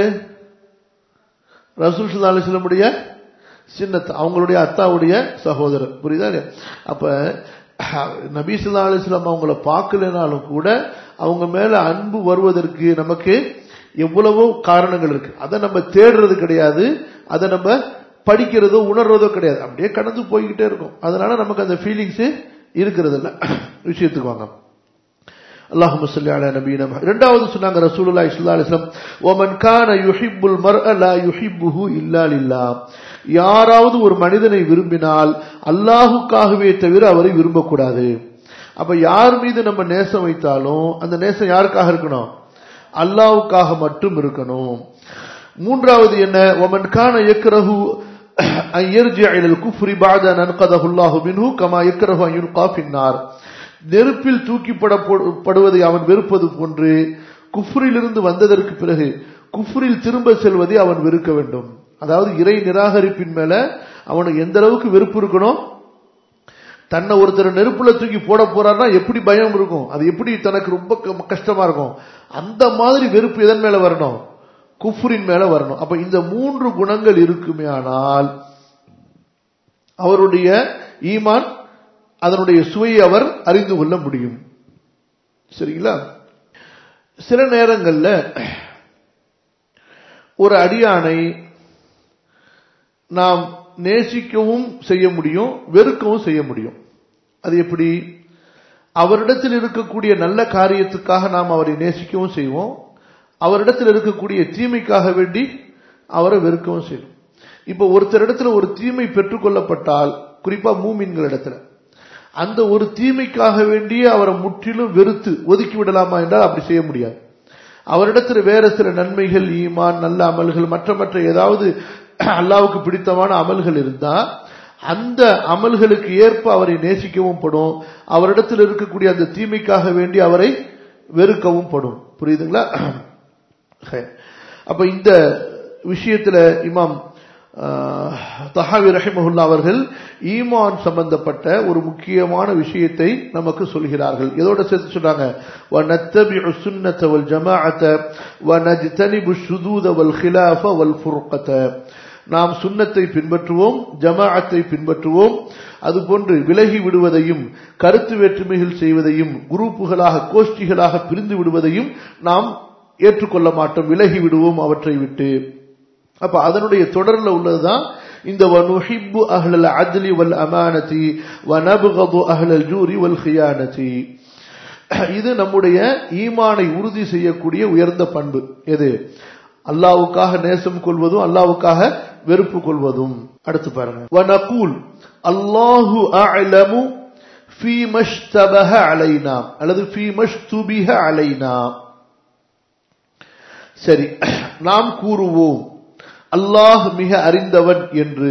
ரசூல் சுல்லா அலிஸ்லமுடைய சின்னத் அவங்களுடைய அத்தாவுடைய சகோதரர் புரியுதா இல்லையா அப்ப நபி சுல்லா அலிஸ்லாம் அவங்கள பார்க்கலனாலும் கூட அவங்க மேல அன்பு வருவதற்கு நமக்கு எவ்வளவோ காரணங்கள் இருக்கு அதை நம்ம தேடுறது கிடையாது அதை நம்ம படிக்கிறதோ உணர்றதோ கிடையாது அப்படியே கடந்து போய்கிட்டே இருக்கும் அதனால நமக்கு அந்த ஃபீலிங்ஸ் இருக்கிறது இல்ல விஷயத்துக்கு வாங்க அல்லாஹும்ம ஸல்லி அலா நபியினா இரண்டாவது சொன்னாங்க ரசூலுல்லாஹி ஸல்லல்லாஹு அலைஹி வஸல்லம் வமன் கான யுஹிப்புல் மர்அ லா யுஹிப்புஹு இல்லா லில்லாஹ் யாராவது ஒரு மனிதனை விரும்பினால் அல்லாஹுக்காகவே தவிர அவரை விரும்பக்கூடாது அப்ப யார் மீது நம்ம நேசம் வைத்தாலும் அந்த நேசம் யாருக்காக இருக்கணும் அல்லாவுக்காக மட்டும் இருக்கணும் மூன்றாவது என்ன ஒமன் கான எக்ரஹு நெருப்பில் தூக்கிப்படப்படுவதை அவன் வெறுப்பது போன்று குஃப்ரிலிருந்து வந்ததற்கு பிறகு குஃப்ரில் திரும்ப செல்வதை அவன் வெறுக்க வேண்டும் அதாவது இறை நிராகரிப்பின் மேல அவனுக்கு எந்த அளவுக்கு வெறுப்பு இருக்கணும் தன்னை ஒருத்தர் நெருப்புல தூக்கி போட போறாருன்னா எப்படி பயம் இருக்கும் அது எப்படி தனக்கு ரொம்ப கஷ்டமா இருக்கும் அந்த மாதிரி வெறுப்பு எதன் மேல வரணும் குஃப்ரின் மேல வரணும் அப்ப இந்த மூன்று குணங்கள் இருக்குமே ஆனால் அவருடைய ஈமான் அதனுடைய சுவையை அவர் அறிந்து கொள்ள முடியும் சரிங்களா சில நேரங்கள்ல ஒரு அடியானை நாம் நேசிக்கவும் செய்ய முடியும் வெறுக்கவும் செய்ய முடியும் அது எப்படி அவரிடத்தில் இருக்கக்கூடிய நல்ல காரியத்துக்காக நாம் அவரை நேசிக்கவும் செய்வோம் அவரிடத்தில் இருக்கக்கூடிய தீமைக்காக வேண்டி அவரை வெறுக்கவும் செய்யும் இப்ப ஒருத்தரிடத்துல ஒரு தீமை பெற்றுக்கொள்ளப்பட்டால் குறிப்பா மூமின்கள் இடத்துல அந்த ஒரு தீமைக்காக வேண்டிய அவரை முற்றிலும் வெறுத்து ஒதுக்கி விடலாமா என்றால் அப்படி செய்ய முடியாது அவரிடத்துல வேற சில நன்மைகள் ஈமான் நல்ல அமல்கள் மற்ற மற்ற ஏதாவது அல்லாவுக்கு பிடித்தமான அமல்கள் இருந்தா அந்த அமல்களுக்கு ஏற்ப அவரை நேசிக்கவும் படும் அவரிடத்தில் இருக்கக்கூடிய அந்த தீமைக்காக வேண்டி அவரை வெறுக்கவும் படும் புரியுதுங்களா அப்ப இந்த விஷயத்துல இமாம் தஹாவி ரஹிமஹுல்லா அவர்கள் ஈமான் சம்பந்தப்பட்ட ஒரு முக்கியமான விஷயத்தை நமக்கு சொல்கிறார்கள் எதோட சேர்த்து சொல்றாங்க وَنَتَّبِعُ السُنَّةَ وَالْجَمَاعَةَ وَنَجْتَنِبُ الشُّذُوذَ وَالْخِلَافَ وَالْفُرْقَةَ நாம் சுன்னத்தை பின்பற்றுவோம் ஜமாஅத்தை பின்பற்றுவோம் அதுபோன்று விலகி விடுவதையும் கருத்து வேற்றுமைகள் செய்வதையும் குரூப்புகளாக கோஷ்டிகளாக பிரிந்து விடுவதையும் நாம் ஏற்றுக்கொள்ள மாட்டோம் விலகி விடுவோம் அவற்றை விட்டு அப்ப அதனுடைய தொடர்ல உள்ளதுதான் இந்த வனுஹிப்பு அஹ்லல் அத்லி வல் அமானதி வனபுகது அஹ்லல் ஜூரி வல் ஹியானதி இது நம்முடைய ஈமானை உறுதி செய்யக்கூடிய உயர்ந்த பண்பு எது அல்லாவுக்காக நேசம் கொள்வதும் அல்லாவுக்காக வெறுப்பு கொள்வதும் அடுத்து பாருங்க வனகூல் அல்லாஹு அலமு ஃபீமஷ்தபஹ அலைனா அல்லது ஃபீமஷ்துபிஹ அலைனா சரி நாம் கூறுவோம் அல்லாஹ் மிக அறிந்தவன் என்று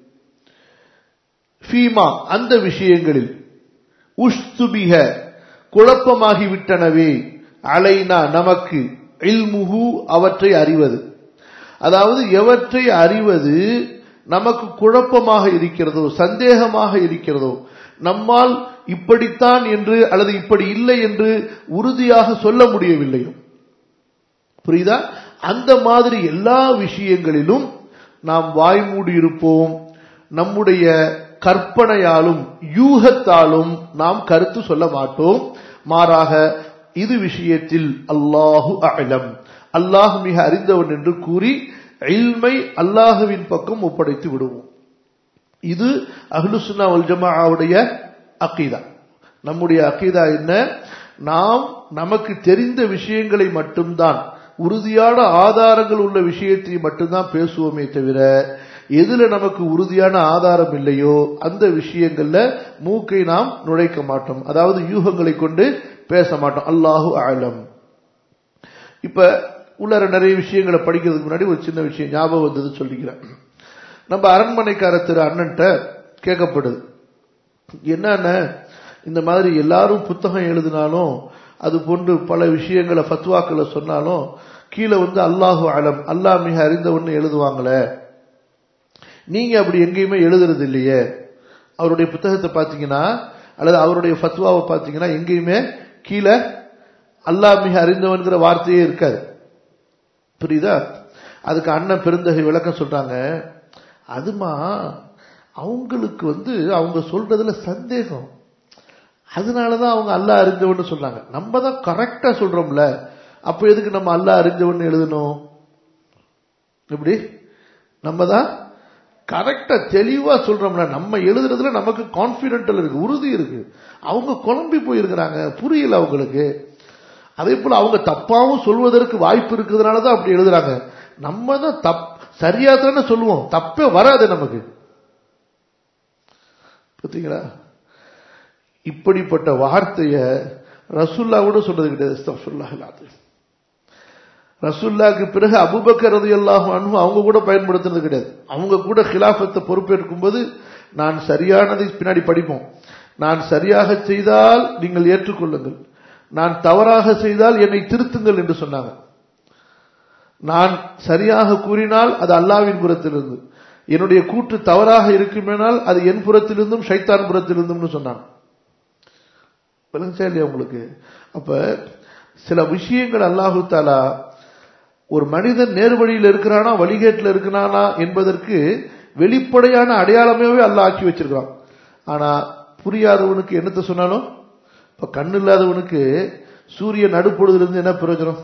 ஃபீமா அந்த விஷயங்களில் உஷ்துபிக குழப்பமாகிவிட்டனவே அலைனா நமக்கு இல்முகு அவற்றை அறிவது அதாவது எவற்றை அறிவது நமக்கு குழப்பமாக இருக்கிறதோ சந்தேகமாக இருக்கிறதோ நம்மால் இப்படித்தான் என்று அல்லது இப்படி இல்லை என்று உறுதியாக சொல்ல முடியவில்லையோ புரியுதா அந்த மாதிரி எல்லா விஷயங்களிலும் நாம் வாய்மூடி இருப்போம் நம்முடைய கற்பனையாலும் யூகத்தாலும் நாம் கருத்து சொல்ல மாட்டோம் மாறாக இது விஷயத்தில் அல்லாஹு அலம் அல்லாஹ் மிக அறிந்தவன் என்று கூறி இல்மை அல்லாஹுவின் பக்கம் ஒப்படைத்து விடுவோம் இது அஹ்லுசுன்னா வல் ஜமாவுடைய அக்கீதா நம்முடைய அக்கீதா என்ன நாம் நமக்கு தெரிந்த விஷயங்களை மட்டும்தான் உறுதியான ஆதாரங்கள் உள்ள விஷயத்தை மட்டும்தான் பேசுவோமே தவிர எதுல நமக்கு உறுதியான ஆதாரம் இல்லையோ அந்த விஷயங்கள்ல மூக்கை நாம் நுழைக்க மாட்டோம் அதாவது யூகங்களை கொண்டு பேச மாட்டோம் அல்லாஹு ஆலம் இப்ப உள்ளார நிறைய விஷயங்களை படிக்கிறதுக்கு முன்னாடி ஒரு சின்ன விஷயம் ஞாபகம் வந்தது சொல்லிக்கிறேன் நம்ம அரண்மனைக்கார திரு அண்ணன்ட்ட கேட்கப்படுது என்னென்ன இந்த மாதிரி எல்லாரும் புத்தகம் எழுதினாலும் அது போன்று பல விஷயங்களை ஃபத்வாக்களை சொன்னாலும் கீழே வந்து அல்லாஹு அலம் அல்லாஹ் மிக அறிந்தவன்னு எழுதுவாங்களே நீங்க அப்படி எங்கேயுமே எழுதுறது இல்லையே அவருடைய புத்தகத்தை பார்த்தீங்கன்னா அல்லது அவருடைய ஃபத்வாவை பார்த்தீங்கன்னா எங்கேயுமே கீழே அல்லாஹ் மிக அறிந்தவன்கிற வார்த்தையே இருக்காது புரியுதா அதுக்கு அண்ணன் பெருந்தகை விளக்கம் சொல்றாங்க அதுமா அவங்களுக்கு வந்து அவங்க சொல்றதுல சந்தேகம் அதனாலதான் அவங்க அல்லா அறிஞ்சவன்னு சொல்றாங்க நம்ம தான் கரெக்டா சொல்றோம்ல அப்ப எதுக்கு நம்ம அல்லா அறிஞ்சவன்னு எழுதணும் எப்படி நம்ம தான் கரெக்டா தெளிவா சொல்றோம்ல நம்ம எழுதுறதுல நமக்கு கான்பிடென்டல் இருக்கு உறுதி இருக்கு அவங்க குழம்பி போயிருக்கிறாங்க புரியல அவங்களுக்கு அதே போல அவங்க தப்பாவும் சொல்வதற்கு வாய்ப்பு இருக்கிறதுனால தான் அப்படி எழுதுறாங்க நம்ம தான் தப் சரியா தானே சொல்லுவோம் தப்பே வராது நமக்கு பார்த்தீங்களா இப்படிப்பட்ட வார்த்தைய ரசுல்லா கூட சொல்றது கிடையாது ரசுல்லாக்கு பிறகு அபுபக்கர் ரதி அல்லாஹ் அவங்க கூட பயன்படுத்துறது கிடையாது அவங்க கூட ஹிலாபத்தை பொறுப்பேற்கும் போது நான் சரியானதை பின்னாடி படிப்போம் நான் சரியாக செய்தால் நீங்கள் ஏற்றுக்கொள்ளுங்கள் நான் தவறாக செய்தால் என்னை திருத்துங்கள் என்று சொன்னாங்க நான் சரியாக கூறினால் அது அல்லாவின் புறத்திலிருந்து என்னுடைய கூற்று தவறாக இருக்குமேனால் அது என் புறத்திலிருந்தும் ஷைத்தான் புறத்திலிருந்தும் சொன்னாங்க விளங்குச்சா இல்லையா உங்களுக்கு அப்ப சில விஷயங்கள் அல்லாஹு தாலா ஒரு மனிதன் நேர்வழியில் இருக்கிறானா வழிகேட்டில் இருக்கிறானா என்பதற்கு வெளிப்படையான அடையாளமாவே அல்லாஹ் ஆக்கி வச்சிருக்கான் ஆனா புரியாதவனுக்கு என்னத்தை சொன்னாலும் இப்ப கண்ணு இல்லாதவனுக்கு சூரிய நடுப்பொழுதுலேருந்து என்ன பிரயோஜனம்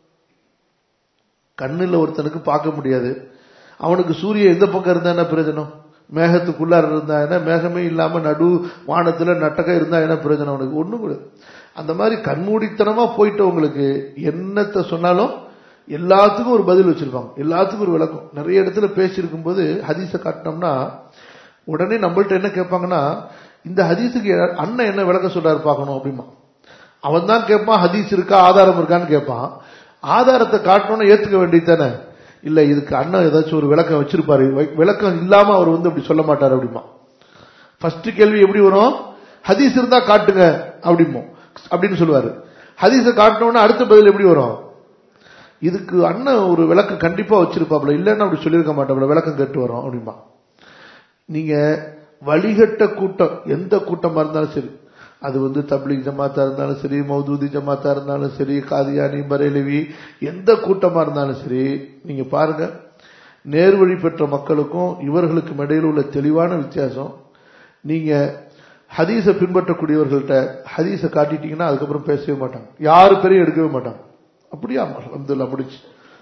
கண்ணில் ஒருத்தனுக்கு பார்க்க முடியாது அவனுக்கு சூரிய எந்த பக்கம் இருந்தா என்ன பிரயோஜனம் மேகத்துக்குள்ளார இருந்தா என்ன மேகமே இல்லாம நடு வானத்துல நட்டக இருந்தா என்ன பிரயோஜனம் அவனுக்கு ஒண்ணும் கூட அந்த மாதிரி கண்மூடித்தனமா போயிட்டவங்களுக்கு என்னத்தை சொன்னாலும் எல்லாத்துக்கும் ஒரு பதில் வச்சிருப்பாங்க எல்லாத்துக்கும் ஒரு விளக்கம் நிறைய இடத்துல பேசியிருக்கும் போது ஹதீஸை காட்டினோம்னா உடனே நம்மள்ட்ட என்ன கேட்பாங்கன்னா இந்த ஹதீஸுக்கு அண்ணன் என்ன விளக்க சொல்றாரு பார்க்கணும் அப்படிமா அவன் தான் கேட்பான் ஹதீஸ் இருக்கா ஆதாரம் இருக்கான்னு கேட்பான் ஆதாரத்தை காட்டணும்னு ஏத்துக்க வேண்டியது தானே இல்ல இதுக்கு அண்ணன் ஏதாச்சும் ஒரு விளக்கம் வச்சிருப்பாரு விளக்கம் இல்லாம அவர் வந்து அப்படி சொல்ல மாட்டாரு அப்படிமா ஃபர்ஸ்ட் கேள்வி எப்படி வரும் ஹதீஸ் இருந்தா காட்டுங்க அப்படிமோ அப்படின்னு சொல்லுவாரு ஹதீஸை காட்டணும்னா அடுத்த பதில் எப்படி வரும் இதுக்கு அண்ணன் ஒரு விளக்கம் கண்டிப்பா வச்சிருப்பாப்ல இல்லைன்னா அப்படி சொல்லியிருக்க மாட்டாப்ல விளக்கம் கேட்டு வரும் அப்படிமா நீங்க வழிகட்ட கூட்டம் எந்த கூட்டமா இருந்தாலும் சரி அது வந்து தப்லிக் ஜமாத்தா இருந்தாலும் சரி மௌதூதி ஜமாத்தா இருந்தாலும் சரி காதியானி பரேலவி எந்த கூட்டமா இருந்தாலும் சரி நீங்க பாருங்க நேர்வழி பெற்ற மக்களுக்கும் இவர்களுக்கும் இடையில் உள்ள தெளிவான வித்தியாசம் நீங்க ஹதீஸை பின்பற்றக்கூடியவர்கள்ட்ட ஹதீஸை காட்டிட்டீங்கன்னா அதுக்கப்புறம் பேசவே மாட்டாங்க யாரு பேரையும் எடுக்கவே மாட்டாங்க அப்படியா அப்துல்லா முடிச்சு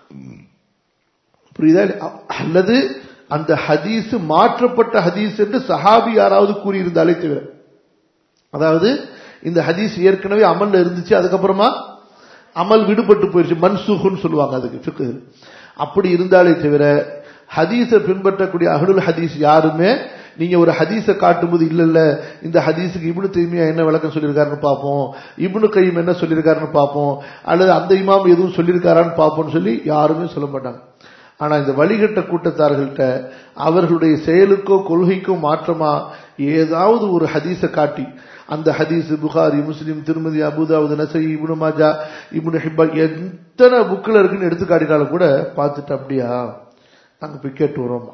புரியுதா அல்லது அந்த ஹதீஸ் மாற்றப்பட்ட ஹதீஸ் என்று சஹாபி யாராவது கூறியிருந்தாலே தவிர அதாவது இந்த ஹதீஸ் ஏற்கனவே அமல்ல இருந்துச்சு அதுக்கப்புறமா அமல் விடுபட்டு போயிருச்சு மன்சூஹுன்னு சொல்லுவாங்க அதுக்கு ஃபிக்கு அப்படி இருந்தாலே தவிர ஹதீஸை பின்பற்றக்கூடிய அகலுல் ஹதீஸ் யாருமே நீங்க ஒரு ஹதீஸை காட்டும்போது இல்ல இல்ல இந்த ஹதீஸுக்கு இப்னு தைமியா என்ன விளக்கம் சொல்லியிருக்காருன்னு பார்ப்போம் இப்னு கையும் என்ன சொல்லியிருக்காருன்னு பார்ப்போம் அல்லது அந்த இமாம் எதுவும் சொல்லியிருக்காரான்னு பார்ப்போம்னு சொல்லி யாருமே சொல்ல மாட்டாங்க ஆனா இந்த வழிகட்ட கூட்டத்தார்கள்ட்ட அவர்களுடைய செயலுக்கோ கொள்கைக்கோ மாற்றமா ஏதாவது ஒரு ஹதீஸை காட்டி அந்த ஹதீஸ் புகாரி முஸ்லீம் திருமதி அபுதாவுது நசை இப்னு மாஜா இப்னு ஹிப்பா எத்தனை புக்கில் இருக்குன்னு எடுத்து காட்டினாலும் கூட பார்த்துட்டு அப்படியா நாங்க போய் கேட்டு வரோமா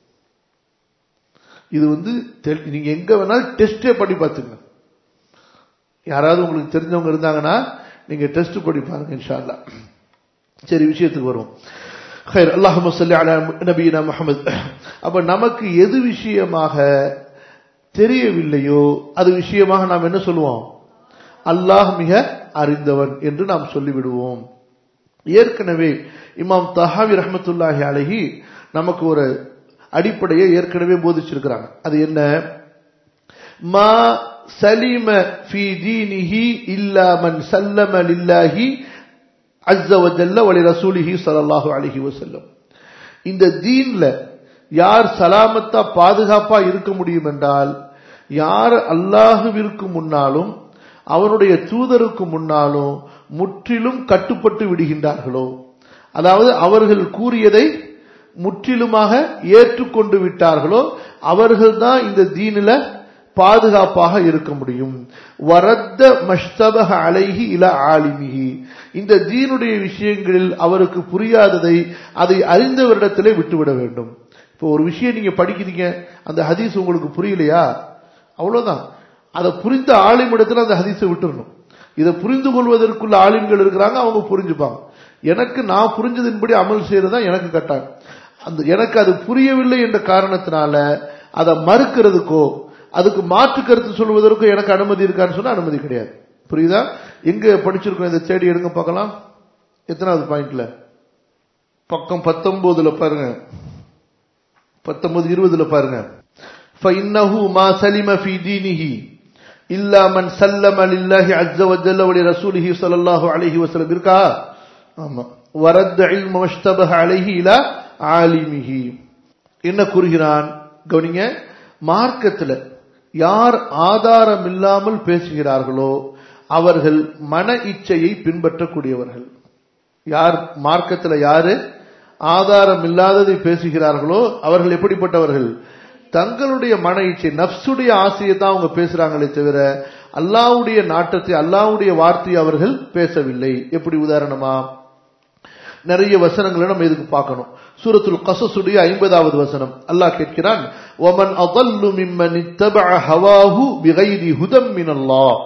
இது வந்து நீங்க எங்க வேணாலும் டெஸ்டே பண்ணி பார்த்துங்க யாராவது உங்களுக்கு தெரிஞ்சவங்க இருந்தாங்கன்னா நீங்க டெஸ்ட் பண்ணி பாருங்க இன்ஷால்லா சரி விஷயத்துக்கு வருவோம் ஹைர் அல்லாஹு சொல்லி அலா நபீனா முகமது அப்ப நமக்கு எது விஷயமாக தெரியவில்லையோ அது விஷயமாக நாம் என்ன சொல்லுவோம் அல்லாஹ் மிக அறிந்தவன் என்று நாம் சொல்லிவிடுவோம் ஏற்கனவே இமாம் தஹாவி ரஹமத்துல்லாஹி அழகி நமக்கு ஒரு அடிப்படையை ஏற்கனவே போதிச்சிருக்கிறாங்க அது என்ன மா சலீம ஃபி தீனிஹி இல்லா மன் சல்லம லில்லாஹி அஸ்ஸ வஜல்ல வலி ரசூலிஹி ஸல்லல்லாஹு அலைஹி வஸல்லம் இந்த தீன்ல யார் சலாமத்தா பாதுகாப்பா இருக்க முடியும் என்றால் யார் அல்லாஹுவிற்கு முன்னாலும் அவனுடைய தூதருக்கு முன்னாலும் முற்றிலும் கட்டுப்பட்டு விடுகின்றார்களோ அதாவது அவர்கள் கூறியதை முற்றிலுமாக ஏற்றுக்கொண்டு விட்டார்களோ அவர்கள்தான் இந்த தீனில பாதுகாப்பாக இருக்க முடியும் வரத்த மஷ்தபக அலைஹி இல ஆலிமிஹி இந்த தீனுடைய விஷயங்களில் அவருக்கு புரியாததை அதை அறிந்தவரிடத்திலே விட்டுவிட வேண்டும் இப்போ ஒரு விஷயம் நீங்க படிக்கிறீங்க அந்த ஹதீஸ் உங்களுக்கு புரியலையா அவ்வளவுதான் அதை புரிந்த ஆலிமிடத்துல அந்த ஹதீஸை விட்டுறணும் இதை புரிந்து கொள்வதற்குள்ள ஆலிம்கள் இருக்கிறாங்க அவங்க புரிஞ்சுப்பாங்க எனக்கு நான் புரிஞ்சதின்படி அமல் செய்யறதா எனக்கு கட்டாயம் அந்த எனக்கு அது புரியவில்லை என்ற காரணத்தினால அதை மறுக்கிறதுக்கோ அதுக்கு மாற்று கருத்து சொல்வதற்கோ எனக்கு அனுமதி இருக்கான்னு சொன்னா அனுமதி கிடையாது புரியுதா எங்க படிச்சிருக்கோம் இதை தேடி எடுங்க பார்க்கலாம் எத்தனாவது பாயிண்ட்ல பக்கம் பத்தொன்பதுல பாருங்க பத்தொன்பது இருபதுல பாருங்க فإنه ما سلم في دينه إلا من سلم لله عز وجل ولرسوله صلى الله عليه وسلم இருக்கா ஆமா ورد علم واشتبه عليه إلى عالمه என்ன கூறுகிறான் கவனிங்க மார்க்கத்துல யார் ஆதாரம் இல்லாமல் பேசுகிறார்களோ அவர்கள் மன இச்சையை பின்பற்றக்கூடியவர்கள் யார் மார்க்கத்துல யாரு ஆதாரம் இல்லாததை பேசுகிறார்களோ அவர்கள் எப்படிப்பட்டவர்கள் தங்களுடைய மன இச்சை நப்சுடைய ஆசையை தான் அவங்க பேசுறாங்களே தவிர அல்லாவுடைய நாட்டத்தை அல்லாவுடைய வார்த்தையை அவர்கள் பேசவில்லை எப்படி உதாரணமா நிறைய வசனங்களை நம்ம இதுக்கு பார்க்கணும் சூரத்துல் கசசுடைய ஐம்பதாவது வசனம் அல்லாஹ் கேட்கிறான் ஒமன் அதல்லு மிம்மன் இத்தபஅ ஹவாஹு பிகைரி ஹுதம் மினல்லாஹ்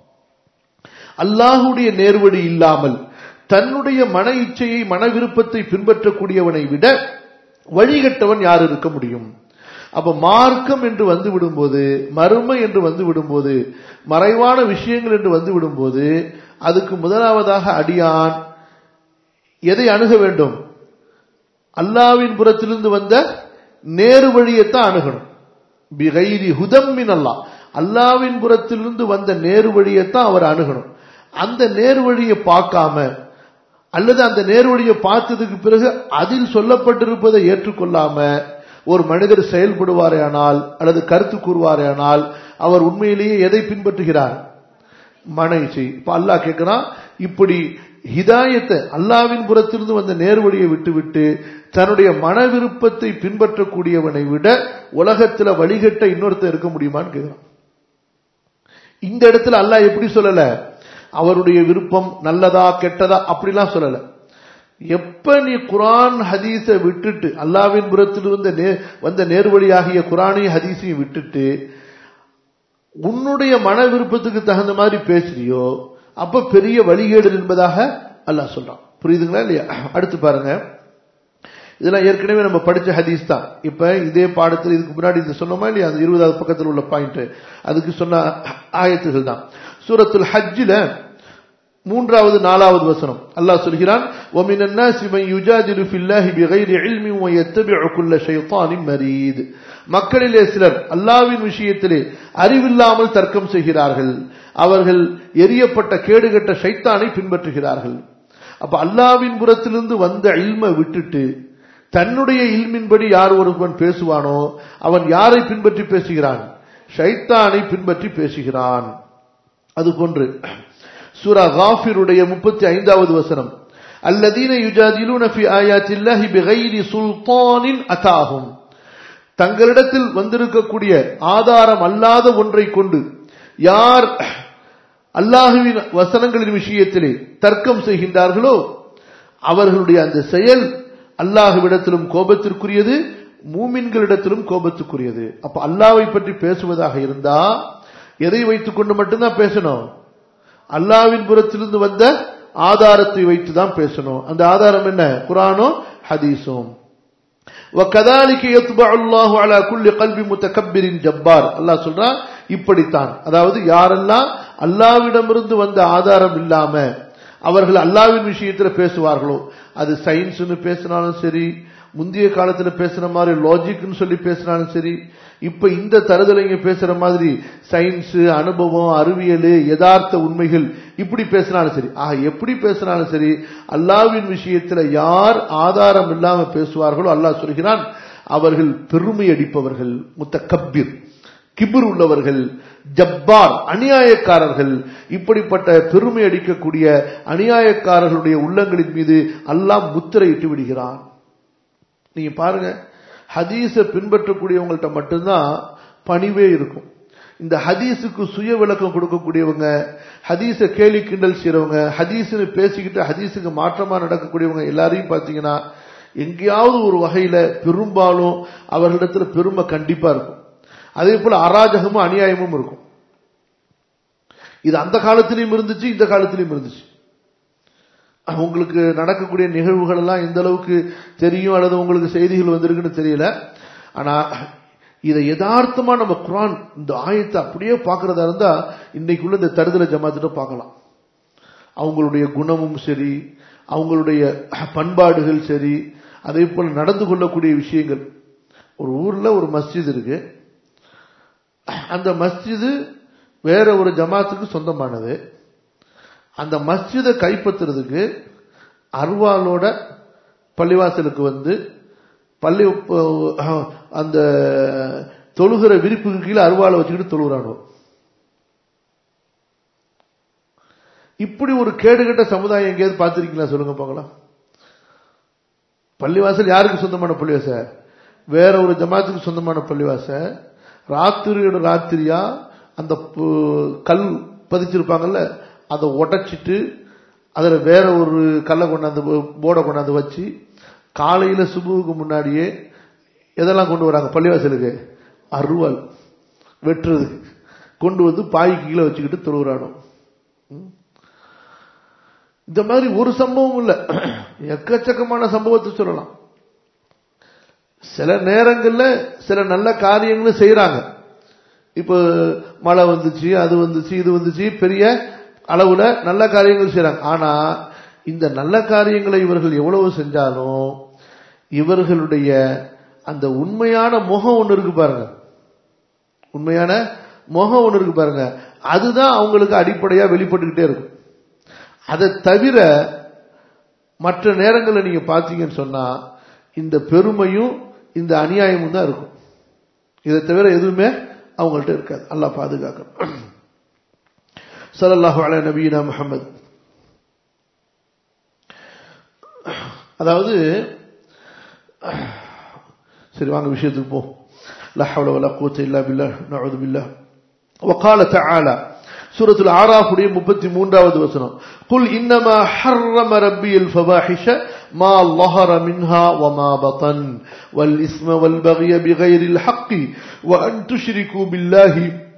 அல்லாஹுடைய நேர்வழி இல்லாமல் தன்னுடைய மன இச்சையை மன விருப்பத்தை பின்பற்றக்கூடியவனை விட வழிகட்டவன் யார் இருக்க முடியும் அப்ப மார்க்கம் என்று வந்து விடும்போது மறுமை என்று வந்து விடும்போது மறைவான விஷயங்கள் என்று வந்து விடும்போது அதுக்கு முதலாவதாக அடியான் எதை அணுக வேண்டும் அல்லாவின் புறத்திலிருந்து வந்த நேரு வழியைத்தான் அணுகணும் பிகைரி ஹுதம்மின் அல்லா அல்லாவின் புறத்திலிருந்து வந்த நேரு வழியைத்தான் அவர் அணுகணும் அந்த நேரு வழியை பார்க்காம அல்லது அந்த நேரு வழியை பார்த்ததுக்கு பிறகு அதில் சொல்லப்பட்டிருப்பதை ஏற்றுக்கொள்ளாம ஒரு மனிதர் செயல்படுவாரேயானால் அல்லது கருத்து கூறுவாரேயானால் அவர் உண்மையிலேயே எதை பின்பற்றுகிறார் மன இச்சை இப்ப அல்லாஹ் கேட்கிறான் இப்படி ஹிதாயத்தை அல்லாவின் புறத்திலிருந்து வந்த நேர்வழியை விட்டுவிட்டு தன்னுடைய மன விருப்பத்தை பின்பற்றக்கூடியவனை விட உலகத்துல வழிகட்ட இன்னொருத்தர் இருக்க முடியுமான்னு கேட்கிறான் இந்த இடத்துல அல்லாஹ் எப்படி சொல்லல அவருடைய விருப்பம் நல்லதா கெட்டதா அப்படிலாம் சொல்லல எப்ப நீ குரான் ஹதீஸை விட்டுட்டு அல்லாவின் புறத்தில் வந்த நே வந்த நேர்வழியாகிய குரானையும் ஹதீஸையும் விட்டுட்டு உன்னுடைய மன விருப்பத்துக்கு தகுந்த மாதிரி பேசுறியோ அப்ப பெரிய வழிகேடு என்பதாக அல்லாஹ் சொல்றான் புரியுதுங்களா இல்லையா அடுத்து பாருங்க இதெல்லாம் ஏற்கனவே நம்ம படிச்ச ஹதீஸ் தான் இப்ப இதே பாடத்தில் இதுக்கு முன்னாடி இது சொன்னோமா இல்லையா அந்த இருபதாவது பக்கத்தில் உள்ள பாயிண்ட் அதுக்கு சொன்ன ஆயத்துகள் தான் சூரத்துல் ஹஜ்ஜில மூன்றாவது நாலாவது வசனம் அல்லாஹ் சொல்கிறான் وَمِنَ النَّاسِ مَن يُجَادِلُ فِي اللَّهِ بِغَيْرِ عِلْمٍ وَيَتَّبِعُ كُلَّ شَيْطَانٍ مَرِيدٍ மக்களிலே சிலர் அல்லாவின் விஷயத்திலே அறிவில்லாமல் தர்க்கம் செய்கிறார்கள் அவர்கள் எரியப்பட்ட கேடுகட்ட ஷைத்தானை பின்பற்றுகிறார்கள் அப்ப அல்லாவின் புறத்திலிருந்து வந்த இல்மை விட்டுட்டு தன்னுடைய இல்மின்படி யார் ஒருவன் பேசுவானோ அவன் யாரை பின்பற்றி பேசுகிறான் ஷைத்தானை பின்பற்றி பேசுகிறான் அது போன்று சூரா காஃபிருடைய முப்பத்தி ஐந்தாவது வசனம் அல்லதீன யுஜாதிலூன ஃபி ஆயாத்தில்லாஹி பிகைரி சுல்தானின் அதாகும் தங்களிடத்தில் வந்திருக்கக்கூடிய ஆதாரம் அல்லாத ஒன்றை கொண்டு யார் அல்லாஹுவின் வசனங்களின் விஷயத்திலே தர்க்கம் செய்கின்றார்களோ அவர்களுடைய அந்த செயல் அல்லாஹுவிடத்திலும் கோபத்திற்குரியது மூமின்களிடத்திலும் கோபத்துக்குரியது அப்ப அல்லாவை பற்றி பேசுவதாக இருந்தா எதை வைத்துக் கொண்டு மட்டும்தான் பேசணும் அல்லாவின் புறத்திலிருந்து வந்த ஆதாரத்தை வைத்து தான் பேசணும் அந்த ஆதாரம் என்ன குரானோ ஹதீஸும் وكذلك يطبع الله على كل قلب متكبر جبار அல்லாஹ் சொல்றான் இப்படித்தான் அதாவது யாரெல்லாம் அல்லாவிடமிருந்து வந்த ஆதாரம் இல்லாம அவர்கள் அல்லாவின் விஷயத்துல பேசுவார்களோ அது சயின்ஸ்னு பேசினாலும் சரி முந்தைய காலத்துல பேசுற மாதிரி லாஜிக்னு சொல்லி பேசினாலும் சரி இப்ப இந்த தருதலைங்க பேசுற மாதிரி சயின்ஸ் அனுபவம் அறிவியல் யதார்த்த உண்மைகள் இப்படி பேசினாலும் சரி ஆக எப்படி பேசினாலும் சரி அல்லாவின் விஷயத்துல யார் ஆதாரம் இல்லாம பேசுவார்களோ அல்லாஹ் சொல்கிறான் அவர்கள் பெருமை அடிப்பவர்கள் முத்த கப்பீர் கிபிர் உள்ளவர்கள் ஜப்பார் அநியாயக்காரர்கள் இப்படிப்பட்ட பெருமை அடிக்கக்கூடிய அநியாயக்காரர்களுடைய உள்ளங்களின் மீது அல்லாஹ் முத்திரையிட்டு விடுகிறான் நீங்க பாருங்க ஹதீஸ பின்பற்றக்கூடியவங்கள்ட்ட மட்டும்தான் பணிவே இருக்கும் இந்த ஹதீஸுக்கு சுய விளக்கம் கொடுக்கக்கூடியவங்க ஹதீஸ கேலி கிண்டல் செய்யறவங்க ஹதீஸ்னு பேசிக்கிட்டு ஹதீஸுக்கு மாற்றமா நடக்கக்கூடியவங்க எல்லாரையும் பார்த்தீங்கன்னா எங்கேயாவது ஒரு வகையில பெரும்பாலும் அவர்களிடத்துல பெருமை கண்டிப்பா இருக்கும் அதே போல அராஜகமும் அநியாயமும் இருக்கும் இது அந்த காலத்திலையும் இருந்துச்சு இந்த காலத்திலையும் இருந்துச்சு உங்களுக்கு நடக்கக்கூடிய நிகழ்வுகள் எல்லாம் எந்த அளவுக்கு தெரியும் அல்லது உங்களுக்கு செய்திகள் வந்திருக்குன்னு தெரியல ஆனா இதை யதார்த்தமா நம்ம குரான் இந்த ஆயத்தை அப்படியே பார்க்கறதா இருந்தா இன்னைக்குள்ள இந்த தருதல ஜமாத்திட்ட பார்க்கலாம் அவங்களுடைய குணமும் சரி அவங்களுடைய பண்பாடுகள் சரி அதே போல நடந்து கொள்ளக்கூடிய விஷயங்கள் ஒரு ஊர்ல ஒரு மஸ்ஜித் இருக்கு அந்த மஸ்ஜிது வேற ஒரு ஜமாத்துக்கு சொந்தமானது அந்த மஸ்ஜிதை கைப்பற்றுறதுக்கு அருவாலோட பள்ளிவாசலுக்கு வந்து பள்ளி அந்த தொழுகிற விரிப்புக்கு கீழே அருவாலை வச்சுக்கிட்டு தொழுகிறானோ இப்படி ஒரு கேடுகட்ட சமுதாயம் எங்கேயாவது பார்த்துருக்கீங்களா சொல்லுங்க பார்க்கலாம் பள்ளிவாசல் யாருக்கு சொந்தமான பள்ளிவாச வேற ஒரு ஜமாத்துக்கு சொந்தமான பள்ளிவாச ராத்திரியோட ராத்திரியா அந்த கல் பதிச்சிருப்பாங்கல்ல அதை உடைச்சிட்டு அதில் வேற ஒரு கல்லை கொண்டாந்து போர்டை கொண்டாந்து வச்சு காலையில சுபுவுக்கு முன்னாடியே எதெல்லாம் கொண்டு வராங்க பள்ளிவாசலுக்கு அருவாள் வெட்டுறது கொண்டு வந்து பாய்க்கு கீழே வச்சுக்கிட்டு தொழுகிறானோ இந்த மாதிரி ஒரு சம்பவம் இல்லை எக்கச்சக்கமான சம்பவத்தை சொல்லலாம் சில நேரங்கள்ல சில நல்ல காரியங்களும் செய்யறாங்க இப்ப மழை வந்துச்சு அது வந்துச்சு இது வந்துச்சு பெரிய அளவுல நல்ல காரியங்கள் செய்யறாங்க ஆனா இந்த நல்ல காரியங்களை இவர்கள் எவ்வளவு செஞ்சாலும் இவர்களுடைய அந்த உண்மையான முகம் ஒன்று இருக்கு பாருங்க உண்மையான முகம் ஒன்று இருக்கு பாருங்க அதுதான் அவங்களுக்கு அடிப்படையா வெளிப்பட்டுக்கிட்டே இருக்கும் அதை தவிர மற்ற நேரங்களில் நீங்க பார்த்தீங்கன்னு சொன்னா இந்த பெருமையும் இந்த அநியாயமும் தான் இருக்கும் இதை தவிர எதுவுமே அவங்கள்ட்ட இருக்காது அல்லாஹ் பாதுகாக்கணும் சல்லல்லாஹு அலை நபீனா முகமது அதாவது சரி வாங்க விஷயத்துக்கு போ لا حول ولا قوة إلا بالله نعوذ بالله وقال تعالى سورة الأعراف உடைய 33வது வசனம் قل إنما حرم ربي الفواحش ما ظهر منها وما بطن والإثم والبغي بغير الحق وأن تشركوا بالله